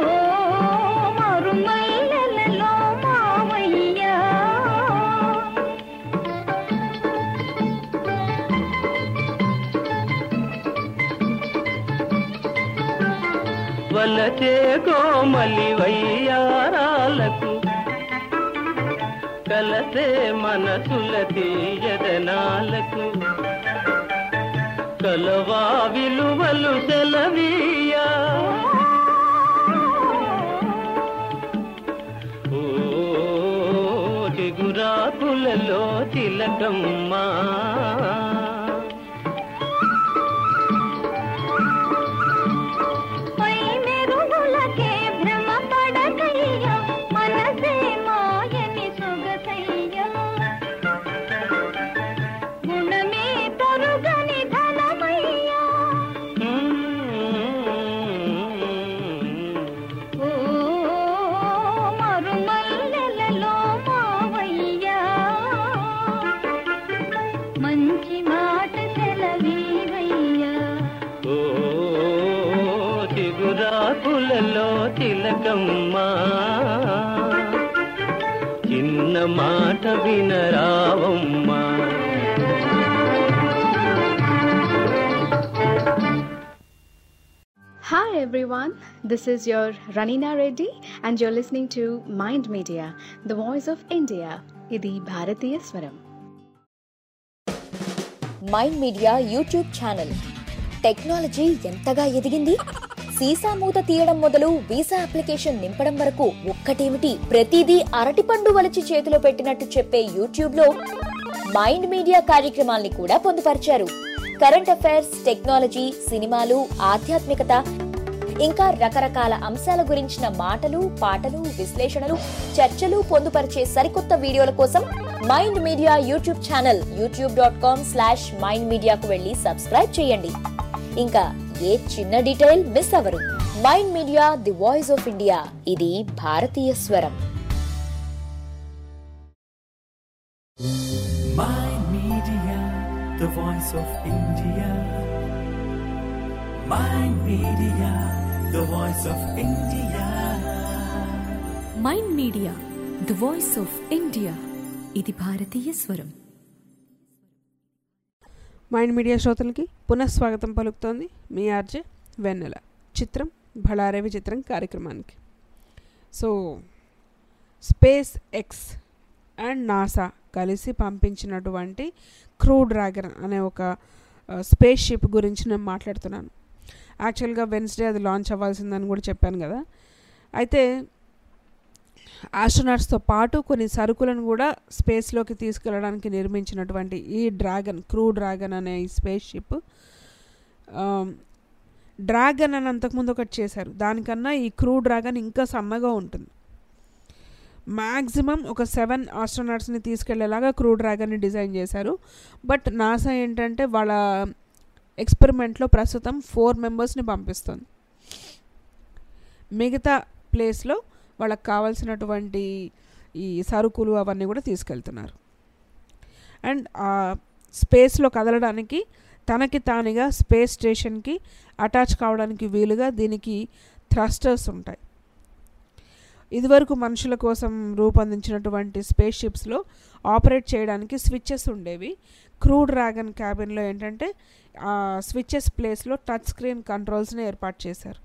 మరుమల్లెలలో మావయ్యా
వలచే కోమలి వయ్యారాలకు కలసే మనసుల తీయదనాలకు కలవా విలువలు సెలవీయా ఓ చిగురాకులలో తిలకమ్మా
పై మెరుగులకే భ్రమ పడకయ్యా మనసే మాయని సొగసయ్యా గుణమే తరుగని ధనమయ్యా ఓ మరుమల్లెలలో మావయ్యా మంచి మాట సెలవీవయ్యా
ఓ చిగురాకులలో తిలకమ్మా చిన్న మాట వినరావమ్మా
Hi everyone, this is your Ranina Reddy and you're listening to Mind Media, the voice of India. ఇది భారతీయ స్వరం
Mind Media YouTube channel technology ఎంతగా ఎదిగింది సీసా మూత తీయడం మొదలు వీసా అప్లికేషన్ నింపడం వరకు ఒక్కటేమిటి ప్రతిదీ అరటిపండు వలిచి చేతిలో పెట్టినట్టు చెప్పే యూట్యూబ్ లో మైండ్ మీడియా కార్యక్రమాల్ని కూడా పొందుపరిచారు కరెంట్ అఫైర్స్ టెక్నాలజీ సినిమాలు ఆధ్యాత్మికత ఇంకా రకరకాల అంశాల గురించిన మాటలు పాటలు విశ్లేషణలు చర్చలు పొందుపరిచే సరికొత్త వీడియోల కోసం Mind Media YouTube channel YouTube dot com slash mind మీడియాకు వెళ్ళి సబ్స్క్రైబ్ చేయండి ఇంకా ఏ చిన్న డీటెయిల్ మిస్ అవరు Mind Media the voice of India ఇది భారతీయ స్వరం
Mind Media, the voice of India. Mind Media, the voice of India.
Mind media the voice of India ఇది భారతీయ స్వరం
మైండ్ మీడియా శ్రోతలకి పునఃస్వాగతం పలుకుతోంది మీ ఆర్జే వెన్నెల చిత్రం భళారే విచిత్రం కార్యక్రమానికి so SpaceX and NASA కలిసి పంపించినటువంటి క్రూ డ్రాగన్ అనే ఒక స్పేస్ షిప్ గురించి నేను మాట్లాడుతున్నాను యాక్చువల్గా వెన్స్డే అది లాంచ్ అవ్వాల్సిందని కూడా చెప్పాను కదా అయితే ఆస్ట్రోనాట్స్తో పాటు కొన్ని సరుకులను కూడా స్పేస్లోకి తీసుకెళ్ళడానికి నిర్మించినటువంటి ఈ డ్రాగన్ క్రూ డ్రాగన్ అనే ఈ స్పేస్ షిప్ డ్రాగన్ అని అంతకుముందు ఒకటి చేశారు దానికన్నా ఈ క్రూ డ్రాగన్ ఇంకా సన్నగా ఉంటుంది మ్యాక్సిమం ఒక సెవెన్ ఆస్ట్రోనాట్స్ని తీసుకెళ్లేలాగా క్రూ డ్రాగన్ని డిజైన్ చేశారు బట్ నాసా ఏంటంటే వాళ్ళ ఎక్స్పెరిమెంట్లో ప్రస్తుతం ఫోర్ మెంబర్స్ని పంపిస్తుంది మిగతా ప్లేస్లో వాళ్ళకి కావాల్సినటువంటి ఈ సరుకులు అవన్నీ కూడా తీసుకెళ్తున్నారు అండ్ ఆ స్పేస్లో కదలడానికి తనకి తానుగా స్పేస్ స్టేషన్కి అటాచ్ కావడానికి వీలుగా దీనికి థ్రస్టర్స్ ఉంటాయి ఇదివరకు మనుషుల కోసం రూపొందించినటువంటి స్పేస్ షిప్స్లో ఆపరేట్ చేయడానికి స్విచ్చెస్ ఉండేవి క్రూ డ్రాగన్ క్యాబిన్లో ఏంటంటే ఆ స్విచ్చెస్ ప్లేస్లో టచ్ స్క్రీన్ కంట్రోల్స్ని ఏర్పాటు చేశారు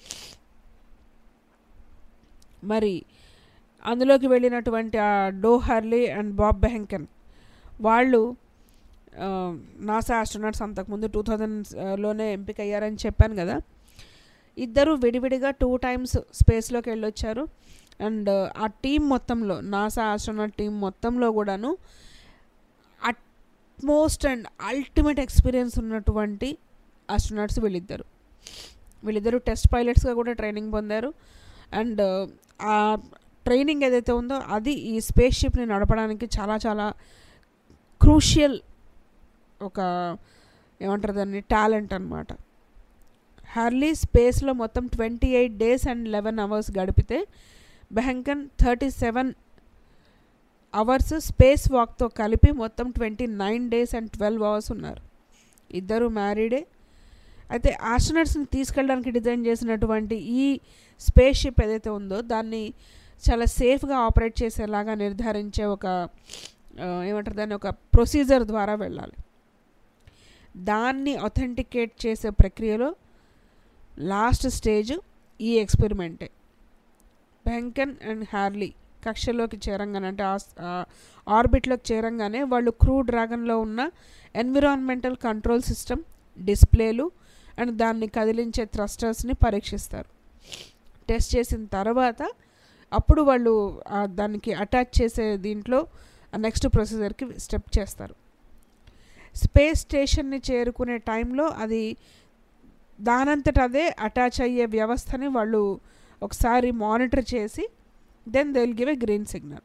మరి అందులోకి వెళ్ళినటువంటి ఆ Doug Hurley and Bob Behnken వాళ్ళు ఆ, నాసా ఆస్ట్రోనాట్స్ అంతకుముందు టూ థౌజండ్లోనే ఎంపిక అయ్యారని చెప్పాను కదా ఇద్దరు విడివిడిగా టూ టైమ్స్ స్పేస్లోకి వెళ్ళొచ్చారు అండ్ ఆ టీం మొత్తంలో నాసా ఆస్ట్రోనాట్ టీం మొత్తంలో కూడాను అట్మోస్ట్ అండ్ అల్టిమేట్ ఎక్స్పీరియన్స్ ఉన్నటువంటి ఆస్ట్రోనాట్స్ వీళ్ళిద్దరు వీళ్ళిద్దరు టెస్ట్ పైలట్స్గా కూడా ట్రైనింగ్ పొందారు అండ్ ఆ ట్రైనింగ్ ఏదైతే ఉందో అది ఈ స్పేస్ షిప్ని నడపడానికి చాలా చాలా క్రూషియల్ ఒక ఏమంటారు దాన్ని టాలెంట్ అనమాట హార్లీ స్పేస్లో మొత్తం twenty eight days and eleven hours గడిపితే Behnken thirty seven hours space వాక్తో కలిపి మొత్తం twenty nine days and twelve hours ఉన్నారు ఇద్దరు మ్యారీడే అయితే ఆస్ట్రోనట్స్ని తీసుకెళ్ళడానికి డిజైన్ చేసినటువంటి ఈ స్పేస్ షిప్ ఏదైతే ఉందో దాన్ని చాలా సేఫ్గా ఆపరేట్ చేసేలాగా నిర్ధారించే ఒక ఆ, ఏమంటారు దాన్ని ఒక ప్రొసీజర్ ద్వారా వెళ్ళాలి దాన్ని అథెంటికేట్ చేసే ప్రక్రియలో లాస్ట్ స్టేజ్ ఈ ఎక్స్పెరిమెంటే బెంకన్ అండ్ హ్యార్లీ కక్షలోకి చేరంగానే అంటే ఆస్- ఆ ఆర్బిట్లోకి చేరంగానే వాళ్ళు క్రూ డ్రాగన్లో ఉన్న ఎన్విరాన్మెంటల్ కంట్రోల్ సిస్టమ్ డిస్ప్లేలు అండ్ దాన్ని కదిలించే థ్రస్టర్స్ని పరీక్షిస్తారు టెస్ట్ చేసిన తర్వాత అప్పుడు వాళ్ళు ఆ దానికి అటాచ్ చేసే దీంట్లో నెక్స్ట్ ప్రొసీజర్కి స్టెప్ చేస్తారు స్పేస్ స్టేషన్ని చేరుకునే టైంలో అది దానంతట అదే అటాచ్ అయ్యే వ్యవస్థని వాళ్ళు ఒకసారి మానిటర్ చేసి then they will give a green signal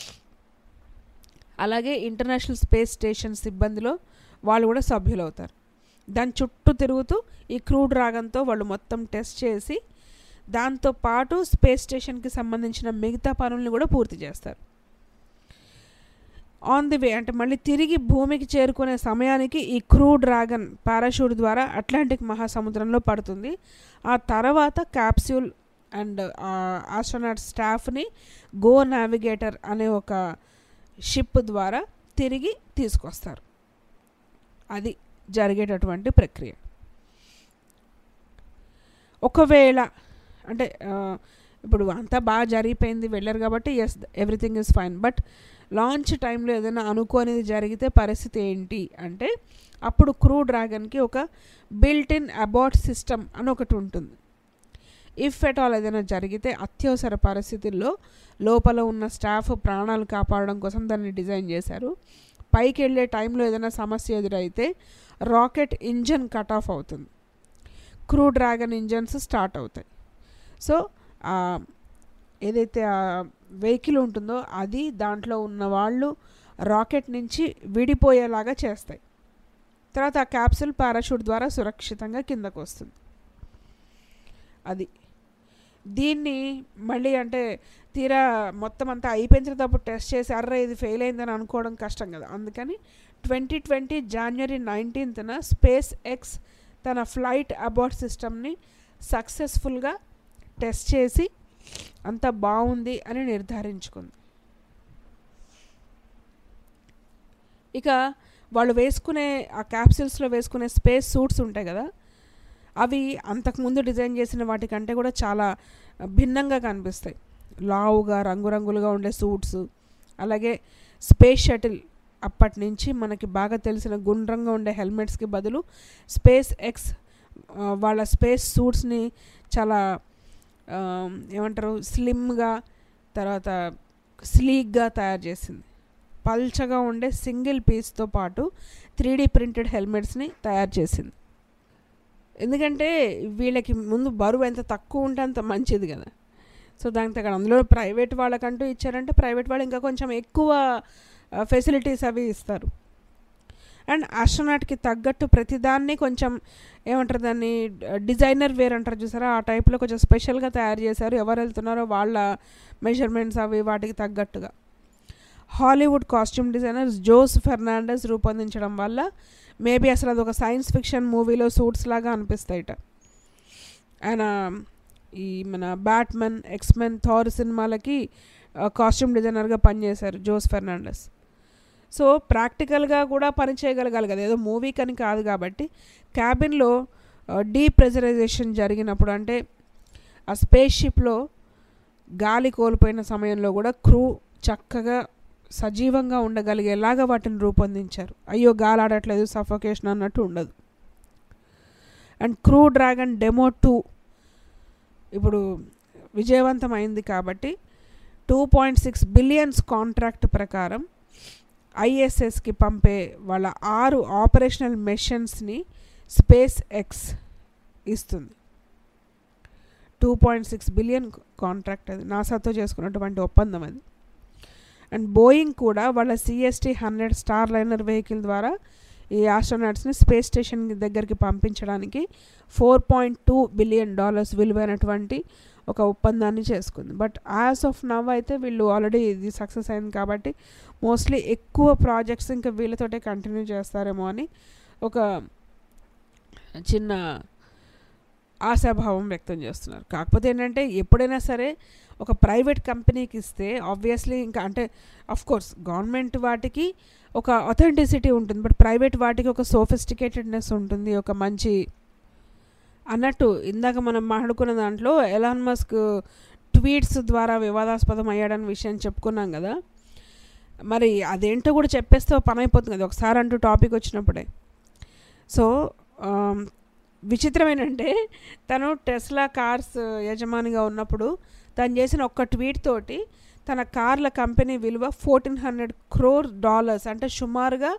అలాగే ఇంటర్నేషనల్ స్పేస్ స్టేషన్ సిబ్బందిలో వాళ్ళు కూడా సభ్యులు అవుతారు దాని చుట్టూ తిరుగుతూ ఈ క్రూ డ్రాగన్తో వాళ్ళు మొత్తం టెస్ట్ చేసి దాంతో పాటు స్పేస్ స్టేషన్కి సంబంధించిన మిగతా పనుల్ని కూడా పూర్తి చేస్తారు ఆన్ ది వే అంటే మళ్ళీ తిరిగి భూమికి చేరుకునే సమయానికి ఈ క్రూ డ్రాగన్ పారాషూట్ ద్వారా అట్లాంటిక్ మహాసముద్రంలో పడుతుంది ఆ తర్వాత క్యాప్స్యూల్ అండ్ ఆస్ట్రోనాట్ స్టాఫ్ని గో నావిగేటర్ అనే ఒక షిప్ ద్వారా తిరిగి తీసుకొస్తారు అది జరిగేటటువంటి ప్రక్రియ ఒకవేళ అంటే ఆ, ఇప్పుడు అంతా బాగా జరిగిపోయింది వెళ్ళారు కాబట్టి yes everything is fine but launch టైంలో ఏదైనా అనుకోనిది జరిగితే పరిస్థితి ఏంటి అంటే అప్పుడు క్రూ డ్రాగన్కి ఒక బిల్ట్ ఇన్ అబార్ట్ సిస్టమ్ అని ఒకటి ఉంటుంది ఇఫ్ ఎట్ ఆల్ ఏదైనా జరిగితే అత్యవసర పరిస్థితుల్లో లోపల ఉన్న స్టాఫ్ ప్రాణాలు కాపాడడం కోసం దాన్ని డిజైన్ చేశారు పైకి వెళ్ళే టైంలో ఏదైనా సమస్య ఎదురైతే రాకెట్ ఇంజన్ కట్ ఆఫ్ అవుతుంది క్రూ డ్రాగన్ ఇంజన్స్ స్టార్ట్ అవుతాయి సో ఆ, ఏదైతే ఆ వెహికల్ ఉంటుందో అది దాంట్లో ఉన్న వాళ్ళు రాకెట్ నుంచి విడిపోయేలాగా చేస్తాయి తర్వాత ఆ క్యాప్సూల్ పారాషూట్ ద్వారా సురక్షితంగా కిందకు వస్తుంది అది దీన్ని మళ్ళీ అంటే తీరా మొత్తం అంతా అయిపోయిన తర్వాత టెస్ట్ చేసి అర్రే ఇది ఫెయిల్ అయిందని అనుకోవడం కష్టం కదా అందుకని ట్వంటీ ట్వంటీ జనవరి నైన్టీన్త్న స్పేస్ ఎక్స్ తన ఫ్లైట్ అబౌట్ సిస్టమ్ని సక్సెస్ఫుల్గా టెస్ట్ చేసి అంత బాగుంది అని నిర్ధారించుకుంది ఇక వాళ్ళు వేసుకునే ఆ క్యాప్సిల్స్లో వేసుకునే స్పేస్ సూట్స్ ఉంటాయి కదా అవి అంతకుముందు డిజైన్ చేసిన వాటికంటే కూడా చాలా భిన్నంగా కనిపిస్తాయి లావుగా రంగురంగులుగా ఉండే సూట్స్ అలాగే స్పేస్ షటిల్ అప్పటి నుంచి మనకి బాగా తెలిసిన గుండ్రంగా ఉండే హెల్మెట్స్కి బదులు స్పేస్ ఎక్స్ ఆ, వాళ్ళ స్పేస్ సూట్స్ని చాలా ఆ, ఏమంటారు స్లిమ్గా తర్వాత స్లీక్గా తయారు చేసింది పల్చగా ఉండే సింగిల్ పీస్తో పాటు త్రీ డీ ప్రింటెడ్ హెల్మెట్స్ని తయారు చేసింది ఎందుకంటే వీళ్ళకి ముందు బరువు ఎంత తక్కువ ఉంటే అంత మంచిది కదా సో దానికి తగ్గ అందులో ప్రైవేట్ వాళ్ళకంటూ ఇచ్చారంటే ప్రైవేట్ వాళ్ళు ఇంకా కొంచెం ఎక్కువ ఫెసిలిటీస్ అవి ఇస్తారు అండ్ ఆస్ట్రోనాట్కి తగ్గట్టు ప్రతిదాన్ని కొంచెం ఏమంటారు దాన్ని డిజైనర్ వేర్ అంటారు చూసారా ఆ టైప్లో కొంచెం స్పెషల్గా తయారు చేశారు ఎవరు వెళ్తున్నారో వాళ్ళ మెజర్మెంట్స్ అవి వాటికి తగ్గట్టుగా Hollywood costume designer Jose Fernandez రూపొందించడం వల్ల మేబీ అసలు అది ఒక సైన్స్ ఫిక్షన్ మూవీలో సూట్స్ లాగా అనిపిస్తాయిట ఆయన ఈ మన బ్యాట్మెన్ ఎక్స్మెన్ థార్ సినిమాలకి కాస్ట్యూమ్ డిజైనర్గా పనిచేశారు జోస్ ఫెర్నాండస్ సో ప్రాక్టికల్గా కూడా పని చేయగలగాలి కదా ఏదో మూవీకి అని కాదు కాబట్టి క్యాబిన్లో డీప్రెజరైజేషన్ జరిగినప్పుడు అంటే ఆ స్పేస్ షిప్లో గాలి కోల్పోయిన సమయంలో కూడా క్రూ చక్కగా సజీవంగా ఉండగలిగేలాగా వాటిని రూపొందించారు అయ్యో గాలి ఆడట్లేదు సఫోకేషన్ అన్నట్టు ఉండదు and Crew Dragon demo two ఇప్పుడు విజయవంతమైంది కాబట్టి two point six billions contract ప్రకారం ఐఎస్ఎస్కి పంపే వాళ్ళ ఆరు ఆపరేషనల్ మెషన్స్ని స్పేస్ ఎక్స్ ఇస్తుంది two point six billion contract అది నాసాతో చేసుకున్నటువంటి ఒప్పందం అది అండ్ బోయింగ్ కూడా వాళ్ళ CST hundred Starliner vehicle ద్వారా ఈ ఆస్ట్రోనాట్స్ని స్పేస్ స్టేషన్ దగ్గరికి పంపించడానికి four point two billion dollars విలువైనటువంటి ఒక ఒప్పందాన్ని చేసుకుంది బట్ యాజ్ ఆఫ్ నవ్ అయితే వీళ్ళు ఆల్రెడీ ఇది సక్సెస్ అయింది కాబట్టి మోస్ట్లీ ఎక్కువ ప్రాజెక్ట్స్ ఇంకా వీళ్ళతోటే కంటిన్యూ చేస్తారేమో అని ఒక చిన్న ఆశాభావం వ్యక్తం చేస్తున్నారు కాకపోతే ఏంటంటే ఎప్పుడైనా సరే ఒక ప్రైవేట్ కంపెనీకి ఇస్తే ఆబ్వియస్లీ ఇంకా అంటే అఫ్ కోర్స్ గవర్నమెంట్ వాటికి ఒక అథెంటిసిటీ ఉంటుంది బట్ ప్రైవేట్ వాటికి ఒక సోఫిస్టికేటెడ్నెస్ ఉంటుంది ఒక మంచి అన్నట్టు ఇందాక మనం మాట్లాడుకున్న దాంట్లో ఎలాన్ మస్క్ ట్వీట్స్ ద్వారా వివాదాస్పదం అయ్యాడని విషయం చెప్పుకున్నాం కదా మరి అదేంటో కూడా చెప్పేస్తే పని అయిపోతుంది కదా ఒకసారి అంటూ టాపిక్ వచ్చినప్పుడే సో విచిత్రం ఏంటంటే తను టెస్లా కార్స్ యజమానిగా ఉన్నప్పుడు తను చేసిన ఒక్క ట్వీట్ తోటి తన కార్ల కంపెనీ విలువ ఫోర్టీన్ హండ్రెడ్ క్రోర్ డాలర్స్ అంటే సుమారుగా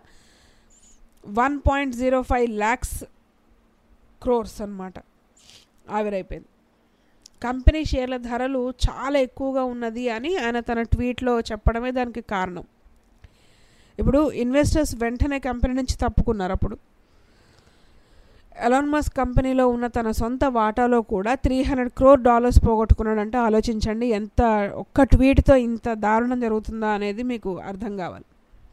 one point zero five lakhs crores అనమాట ఆవిరైపోయింది కంపెనీ షేర్ల ధరలు చాలా ఎక్కువగా ఉన్నది అని ఆయన తన ట్వీట్లో చెప్పడమే దానికి కారణం ఇప్పుడు ఇన్వెస్టర్స్ వెంటనే కంపెనీ నుంచి తప్పుకున్నారు అప్పుడు ఎలాన్ మస్క్ కంపెనీలో ఉన్న తన సొంత వాటాలో కూడా త్రీ హండ్రెడ్ క్రోర్ డాలర్స్ పోగొట్టుకున్నాడంటే ఆలోచించండి ఎంత ఒక్క ట్వీట్తో ఇంత దారుణం జరుగుతుందా అనేది మీకు అర్థం కావాలి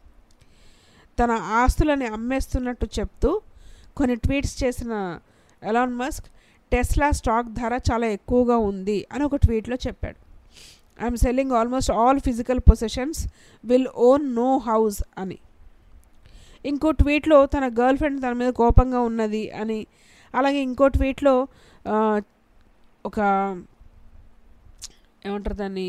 తన ఆస్తులని అమ్మేస్తున్నట్టు చెప్తూ కొన్ని ట్వీట్స్ చేసిన ఎలాన్ మస్క్ టెస్లా స్టాక్ ధర చాలా ఎక్కువగా ఉంది అని ఒక ట్వీట్లో చెప్పాడు I'm selling almost all physical possessions will own no house అని ఇంకో ట్వీట్లో తన గర్ల్ ఫ్రెండ్ తన మీద కోపంగా ఉన్నది అని అలాగే ఇంకో ట్వీట్లో ఒక ఏమంటారు దాన్ని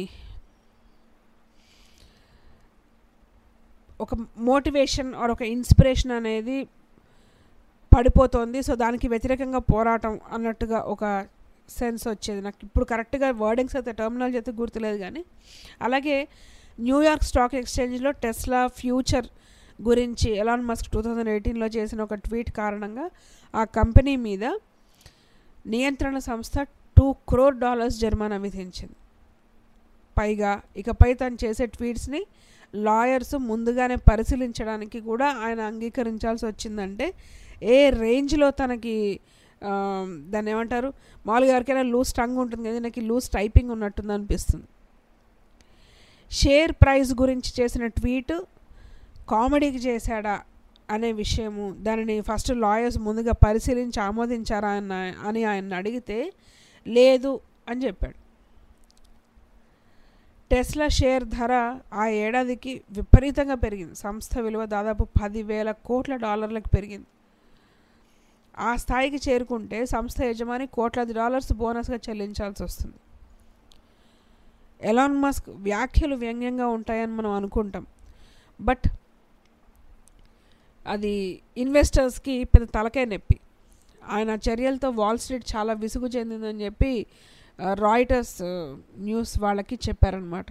ఒక మోటివేషన్ ఆర్ ఒక ఇన్స్పిరేషన్ అనేది పడిపోతోంది సో దానికి వ్యతిరేకంగా పోరాటం అన్నట్టుగా ఒక సెన్స్ వచ్చేది నాకు ఇప్పుడు కరెక్ట్గా వర్డింగ్స్ అయితే టర్మినాలజీ అయితే గుర్తులేదు కానీ అలాగే న్యూయార్క్ స్టాక్ ఎక్స్చేంజ్లో టెస్లా ఫ్యూచర్ గురించి ఎలాన్ మస్క్ టూ థౌజండ్ ఎయిటీన్లో చేసిన ఒక ట్వీట్ కారణంగా ఆ కంపెనీ మీద నియంత్రణ సంస్థ టూ క్రోర్ డాలర్స్ జరిమానా విధించింది పైగా ఇకపై తను చేసే ట్వీట్స్ని లాయర్స్ ముందుగానే పరిశీలించడానికి కూడా ఆయన అంగీకరించాల్సి వచ్చిందంటే ఏ రేంజ్లో తనకి దాన్ని ఏమంటారు మామూలుగా ఎవరికైనా లూజ్ టంగ్ ఉంటుంది కదా నాకు లూజ్ టైపింగ్ ఉన్నట్టుంది అనిపిస్తుంది షేర్ ప్రైస్ గురించి చేసిన ట్వీట్ కామెడీకి చేశాడా అనే విషయము దానిని ఫస్ట్ లాయర్స్ ముందుగా పరిశీలించి ఆమోదించారా అన్న అని ఆయన అడిగితే లేదు అని చెప్పాడు టెస్లా షేర్ ధర ఆ ఏడాదికి విపరీతంగా పెరిగింది సంస్థ విలువ దాదాపు పదివేల కోట్ల డాలర్లకు పెరిగింది ఆ స్థాయికి చేరుకుంటే సంస్థ యజమాని కోట్లాది డాలర్స్ బోనస్గా చెల్లించాల్సి వస్తుంది ఎలాన్ మస్క్ వ్యాఖ్యలు వ్యంగ్యంగా ఉంటాయని మనం అనుకుంటాం బట్ అది ఇన్వెస్టర్స్కి పెద్ద తలకాయ నొప్పి ఆయన చర్యలతో వాల్ స్ట్రీట్ చాలా విసుగు చెందిందని చెప్పి రాయిటర్స్ న్యూస్ వాళ్ళకి చెప్పారనమాట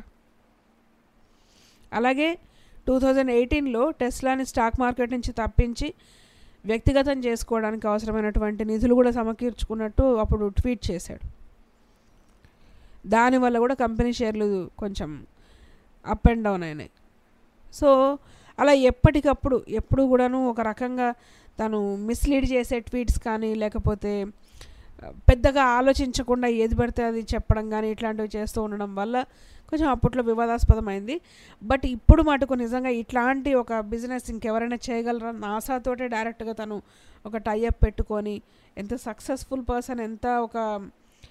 అలాగే టూ థౌజండ్ ఎయిటీన్లో టెస్లాని స్టాక్ మార్కెట్ నుంచి తప్పించి వ్యక్తిగతం చేసుకోవడానికి అవసరమైనటువంటి నిధులు కూడా సమకూర్చుకున్నట్టు అప్పుడు ట్వీట్ చేశాడు దానివల్ల కూడా కంపెనీ షేర్లు కొంచెం అప్ అండ్ డౌన్ అయినాయి సో అలా ఎప్పటికప్పుడు ఎప్పుడు కూడాను ఒక రకంగా తను మిస్లీడ్ చేసే ట్వీట్స్ కానీ లేకపోతే పెద్దగా ఆలోచించకుండా ఏది పడితే అది చెప్పడం కానీ ఇట్లాంటివి చేస్తూ ఉండడం వల్ల కొంచెం అప్పట్లో వివాదాస్పదమైంది బట్ ఇప్పుడు మటుకు నిజంగా ఇట్లాంటి ఒక బిజినెస్ ఇంకెవరైనా చేయగలరా నాసాతోటే డైరెక్ట్గా తను ఒక టైఅప్ పెట్టుకొని ఎంత సక్సెస్ఫుల్ పర్సన్ ఎంత ఒక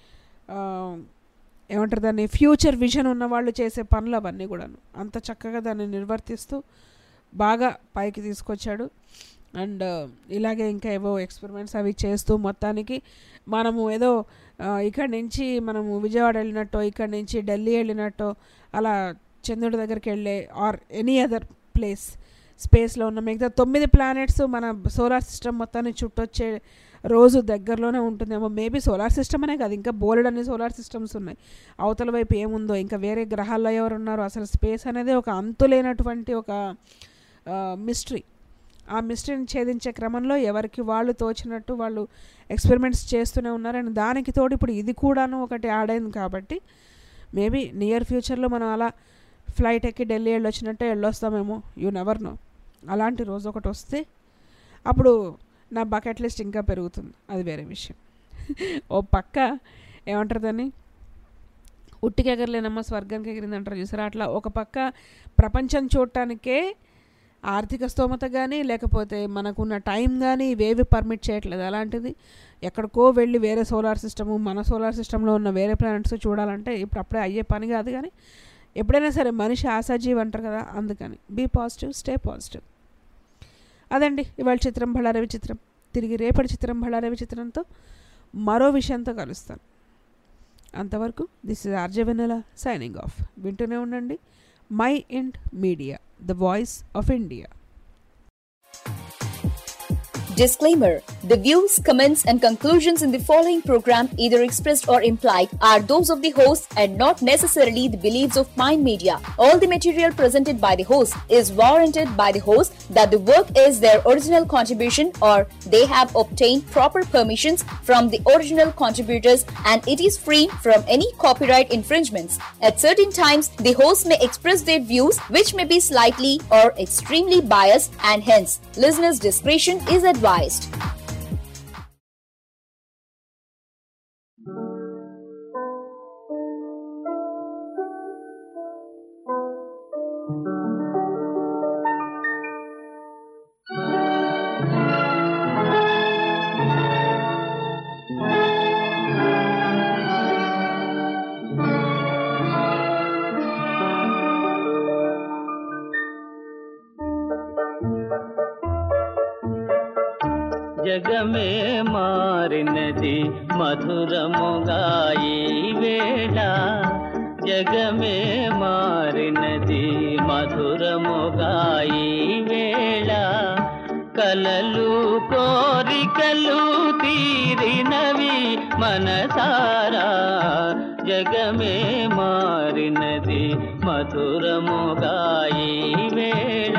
ఆ, ఏమంటారు దాన్ని ఫ్యూచర్ విజన్ ఉన్న వాళ్ళు చేసే పనులు అవన్నీ కూడాను అంత చక్కగా దాన్ని నిర్వర్తిస్తూ బాగా పైకి తీసుకొచ్చాడు అండ్ ఇలాగే ఇంకా ఏవో ఎక్స్పెరిమెంట్స్ అవి చేస్తూ మొత్తానికి మనము ఏదో ఆ, ఇక్కడి నుంచి మనము విజయవాడ వెళ్ళినట్టో ఇక్కడి నుంచి ఢిల్లీ వెళ్ళినట్టో అలా చంద్రుడి దగ్గరికి వెళ్ళే ఆర్ ఎనీ అదర్ ప్లేస్ స్పేస్లో ఉన్న మిగతా తొమ్మిది ప్లానెట్స్ మన సోలార్ సిస్టమ్ మొత్తాన్ని చుట్టొచ్చే రోజు దగ్గరలోనే ఉంటుందేమో మేబీ సోలార్ సిస్టమ్ అనే కాదు ఇంకా బోలెడ్ అన్ని సోలార్ సిస్టమ్స్ ఉన్నాయి అవతల వైపు ఏముందో ఇంకా వేరే గ్రహాల్లో ఎవరు ఉన్నారో అసలు స్పేస్ అనేది ఒక అంతులేనటువంటి ఒక మిస్టరీ ఆ మిస్టరీని ఛేదించే క్రమంలో ఎవరికి వాళ్ళు తోచినట్టు వాళ్ళు ఎక్స్పెరిమెంట్స్ చేస్తూనే ఉన్నారు అండ్ దానికి తోడు ఇప్పుడు ఇది కూడాను ఒకటి యాడ్ అయింది కాబట్టి మేబీ నియర్ ఫ్యూచర్లో మనం అలా ఫ్లైట్ ఎక్కి ఢిల్లీ వెళ్ళొచ్చినట్టే వెళ్ళొస్తామేమో యూ నెవర్ నో అలాంటి రోజు ఒకటి వస్తే అప్పుడు నా బకెట్ లిస్ట్ ఇంకా పెరుగుతుంది అది వేరే విషయం ఓ పక్క ఏమంటారు దాన్ని ఉట్టికి ఎగరలేనమ్మ స్వర్గానికి ఎగిరింది అంటారు చూసారా అట్లా ఒక పక్క ప్రపంచం చూడటానికే ఆర్థిక స్తోమత కానీ లేకపోతే మనకున్న టైం కానీ ఇవేవి పర్మిట్ చేయట్లేదు అలాంటిది ఎక్కడికో వెళ్ళి వేరే సోలార్ సిస్టము మన సోలార్ సిస్టంలో ఉన్న వేరే ప్లానెట్స్ చూడాలంటే ఇప్పుడు అప్పుడే అయ్యే పని కాదు కానీ ఎప్పుడైనా సరే మనిషి ఆశాజీవి అంటారు కదా అందుకని బీ పాజిటివ్ స్టే పాజిటివ్ అదండి ఇవాళ చిత్రం బళ్ళారవి చిత్రం తిరిగి రేపటి చిత్రం బళ్ళారవి చిత్రంతో మరో విషయంతో కలుస్తాను అంతవరకు this is RJ Vennela signing off వింటూనే ఉండండి Mind Media the voice of India
Disclaimer The views, comments, and conclusions in the following program, either expressed or implied, are those of the host and not necessarily the beliefs of Mind Media. All the material presented by the host is warranted by the host that the work is their original contribution or they have obtained proper permissions from the original contributors and it is free from any copyright infringements. At certain times, the host may express their views which may be slightly or extremely biased and hence listeners' discretion is advised.
జగమే మారినది మధురముగా ఈ వేళ జగమే మారినది మధురముగా ఈ వేళ కలలు కోరికలు తీరినవి మనసారా జగమే మారినది మధురముగా ఈ వేళ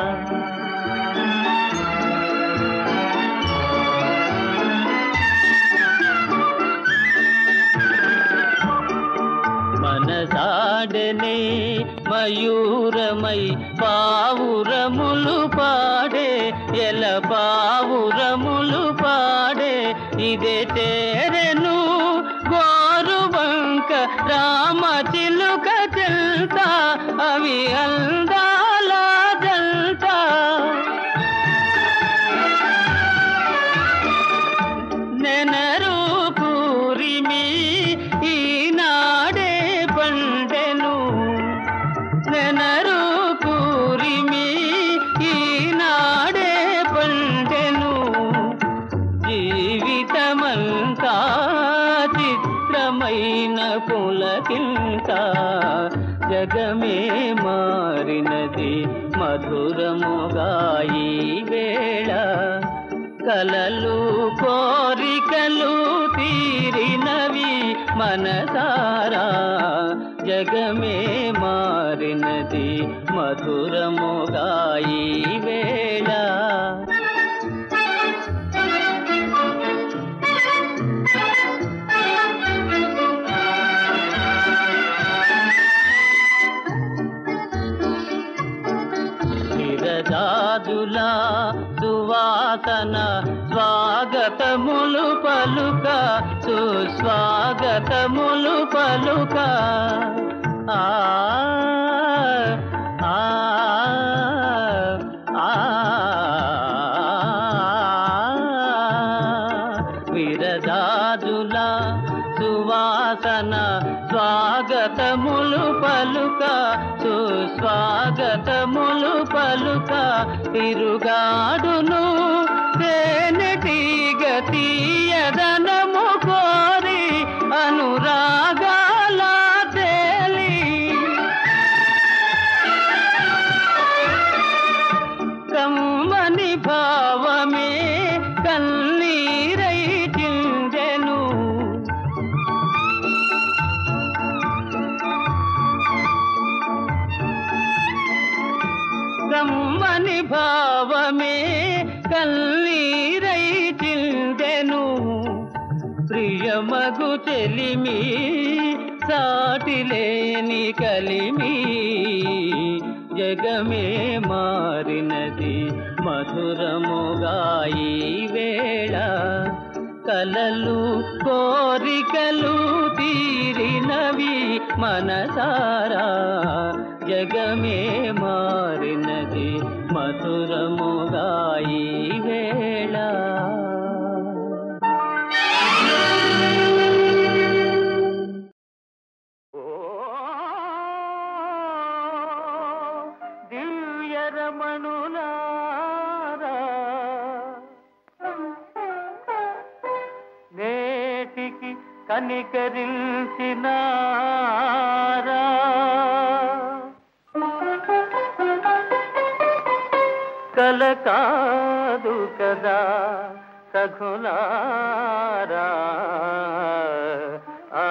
మనసాడనే మయూరమై పావురములు పాడే ఎల పావురములు పాడే ఇదే తేరెను గోరుబంక రామ చిలుక చెల్తా అవి అందాల జల్తా నెనరు పూరిమి ఈనాడే పండెను నెనరు పూరిమి ఈనాడే పండెను జీవితమంతా చిత్రమైన పులకింత జగమే మారినది మధురముగా ఈ వేళ కలలు కోరికలు తీరినవి మనసారా జగమే మారినది మధురముగా ఈ వేళ విరజాజులా సువాసన స్వాగతములు పలుక సుస్వాగతములు పలుక ఆ ఆ ఆ విరజాజుల సువాసన స్వాగతములు పలుక సుస్వాగతములు పలుక తిరుగాడును తేనెటీగ తీయదనము కోరి అనురాగాల తేలి కమ్మని భావమే కన్నీరై చిందెను కమ్మని భావమే కన్నీరై చిందెను ప్రియమగు చెలిమి సాటిలేని కలిమి జగమే మారినది మధురముగా ఈ వేళ కలలు కోరికలు తీరినవి మనసారా జగమే మారినది మధురముగా ఈ వేళ దివ్యరమణులారా నేటికి కనికరించినారా కల కాదు కదా సఘులారా ఆ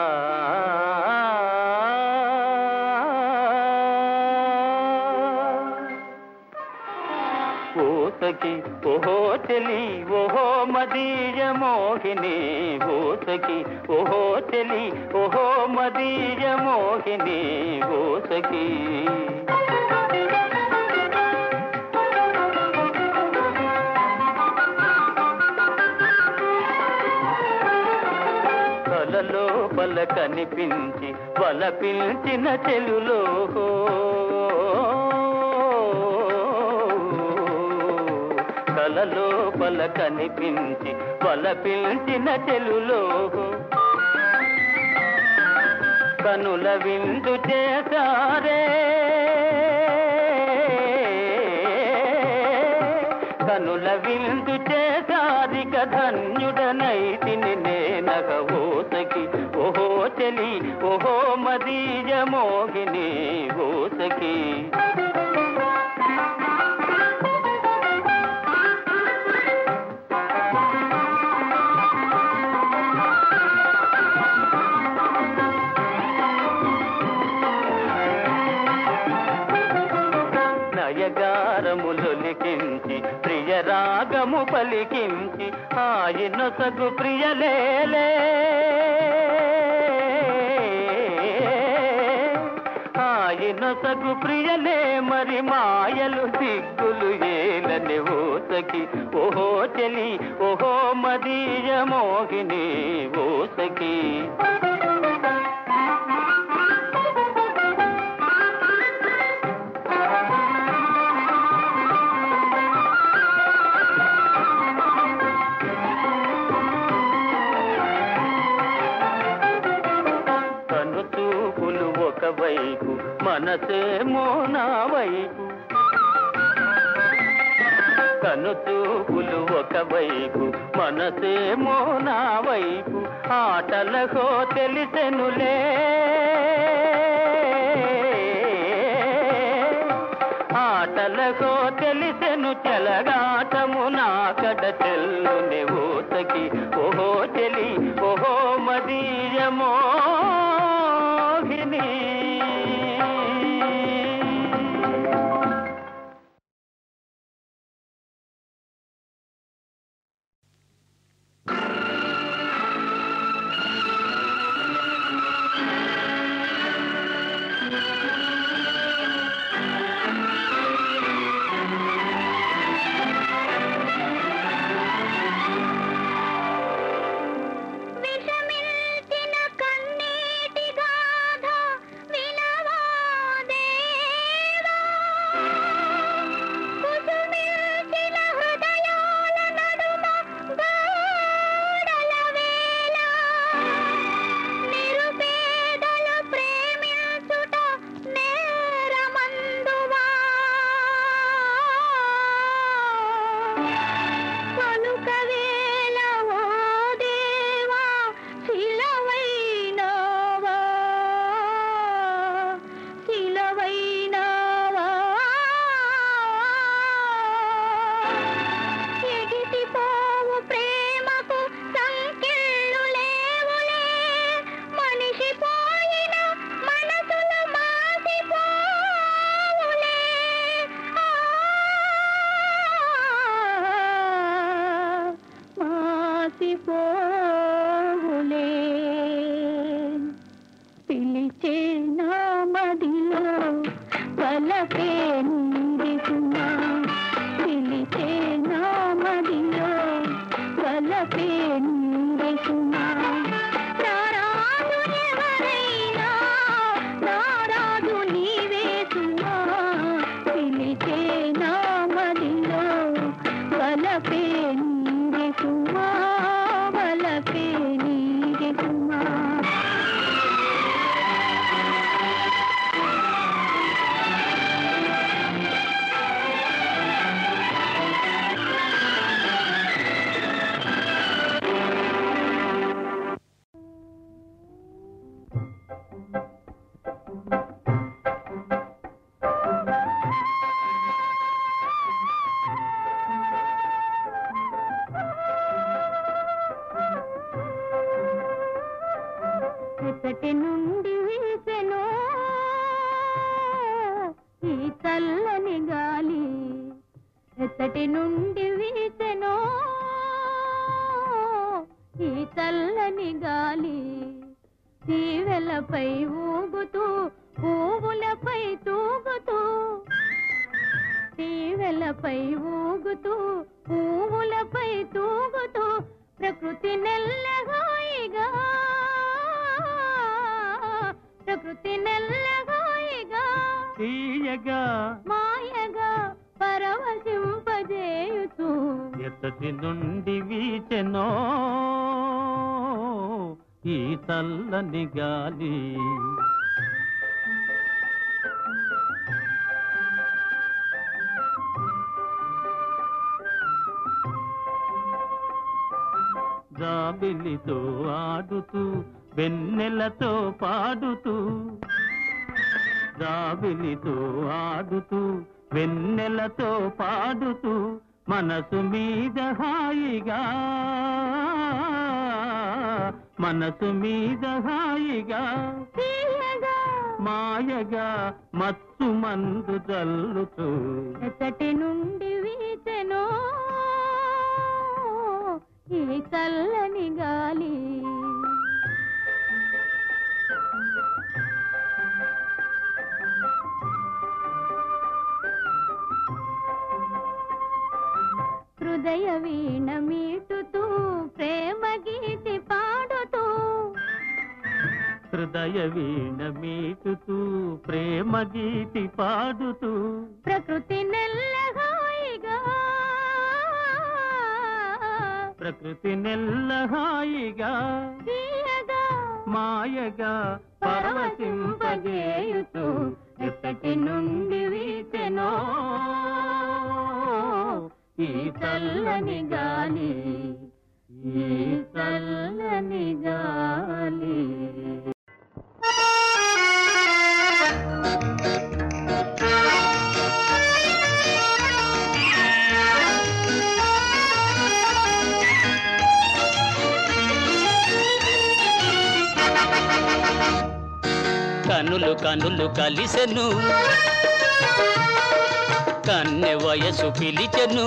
ఓసకి ఓహో చెలి ఓహో మదీయ మోహిని ఓసకి ఓహో చెలి ఓహో మదీయ మోహిని ఓసకి కలలో బల కనిపించి వల పిలిచిన చెలులో కలలో బల కనిపించి వల పిలిచిన చెలులో కనుల విందు చేశారే కనుల విందు చేశారిక ధన్యుడనైతిని నేనగ ఓసకి ఓహో చెలి ఓహో మదీయ మోగిని ఓసకి నయగారములొలికించి ప్రియ రాగము పలికించి ఆయన సగు ప్రియలేలే ఆయన సగు ప్రియలే మరి మాయలు దిక్కులు ఏలని ఓసకి ఓహో చెలి ఓహో మదీయ మోహిని ఓసకి కను చూపులు ఒకవైపు మనసేమో నా వైపు కను చూపులు ఒకవైపు మనసేమో నా వైపు ఆటలకో తెలిసెనులే ఆటలకో తెలిసెను చెలగాటము నా కడ చెల్లుని ఊసకి ఓహో చెలి ఓహో మదీయమో
విషమిల్చిన కన్నుల పలుకవేల ఓ దేవా శిలవైనవా శిలవైనవా ఎగిసిపోవు ప్రేమకు సంకెళ్ళు లేవులే మనిషి పోయిన మనసులు మాసిపోవులే మాసిపోవులే పిలిచే నామదిలో వలపే నీరిసుమా పిలిచే నామదిలో వలపే నీరిసుమా నారాజు ఎవరైనా నారాజు నీవే సుమా పిలిచే నామదిలో వలపే నీరిసుమా వలపే నీరిసుమా ఎక్కటి నుండి వీసెను ఈ చల్లని గాలి ఎత్తటి నుండి వీసెను ఈ చల్లని గాలి తీవెలపై ఊగుతూ పువ్వులపై తూగుతూ తీవెలపై ఊగుతూ పువ్వులపై తూగుతూ ప్రకృతి నెల్లగాయిగా ప్రకృతి నెల్లగాయిగా
తీయగా
మాయగా పరవశింపజేయుచు
ఎత్తటి నుండి వీచెనో ఈ చల్లని గాలి జాబిలితో ఆడుతూ వెన్నెలతో పాడుతూ జాబిలితో ఆడుతూ వెన్నెలతో పాడుతూ మనసు మీద హాయిగా మనసు మీద హాయిగా
తీయగా
మాయగా మత్తు మందు జల్లుతూ
ఎత్తటి నుండి వీచెను ఈ చల్లని గాలి హృదయ వీణ మీటుతూ ప్రేమ గీతి పాడుతూ
హృదయ వీణ మీటుతూ ప్రేమ గీతి పాడుతూ
ప్రకృతి నెల్లహాయిగా
ప్రకృతి నెల్ల హాయిగా
తీయగా
మాయగా పరవశింపజేయుతూ ఎత్తటి నుండి వీచెనో ఈ చల్లని గాలి ఈ చల్లని గాలి
కనులు కనులు కలిసెను కన్నె వయసు పిలిచెను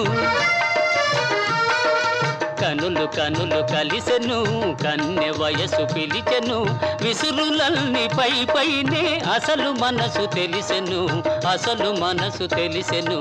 కనులు కనులు కలిసెను కన్నె వయసు పిలిచెను విసురులల్ని పై పైనే అసలు మనసు తెలిసెను అసలు మనసు తెలిసెను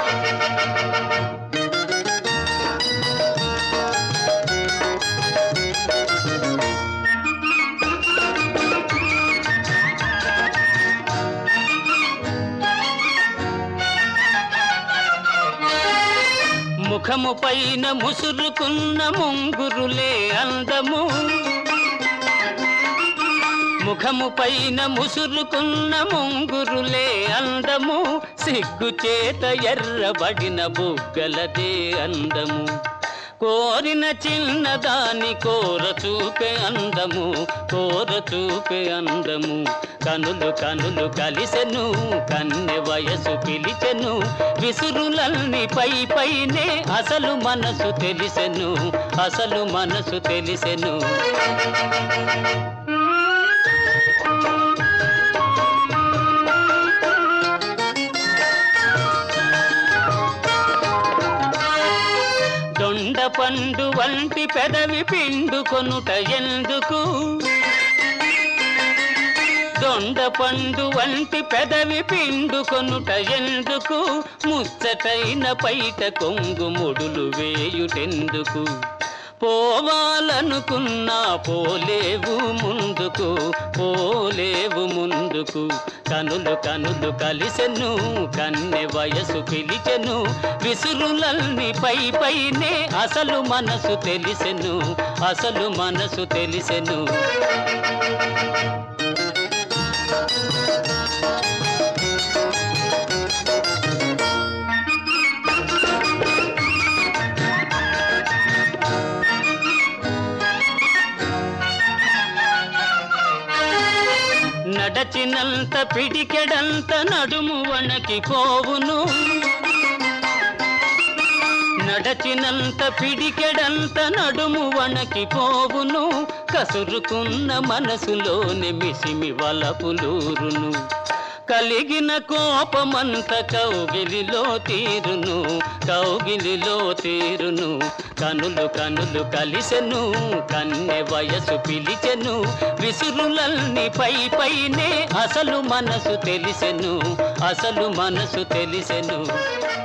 ముఖము పైన ముసురుకున్న ముంగురులే అందము ముఖము పైన ముసురుకున్న ముంగురులే అందము సిగ్గు చేత ఎర్రబడిన బుగ్గలదే అందము కోరిన చిన్నదాని కోర చూపే అందము కోర చూపే అందము కనులు కనులు కలిసెను కన్నె వయసు పిలిచెను విసురులల్ని పై పైనే అసలు మనసు తెలిసెను అసలు మనసు తెలిసెను దొండ పండు వంటి పెదవి పిండుకొనుట ఎందుకు దొండ పండు వంటి పెదవి పిండుకొనుట ఎందుకు ముచ్చటైన పైట కొంగు ముడులు వేయుటెందుకు పోవాలనుకున్నా పోలేవు ముందుకు పోలేవు ముందుకు కనులు కనులు కలిసెను కన్నె వయసు పిలిచెను విసురులల్ని పై పైనే అసలు మనసు తెలిసెను అసలు మనసు తెలిసెను నడచినంత పిడికెడంత నడుము వణకి పోవును నడచినంత పిడికెడంత నడుము వణకి పోవును కసురుకున్న మనసులోని మిసిమి వలపులూరును కలిగిన కోపమంత కౌగిలిలో తీరును కౌగిలిలో తీరును కనులు కనులు కలిసెను కన్నె వయసు పిలిచెను విసురులల్ని పై పైనే అసలు మనసు తెలిసెను అసలు మనసు తెలిసెను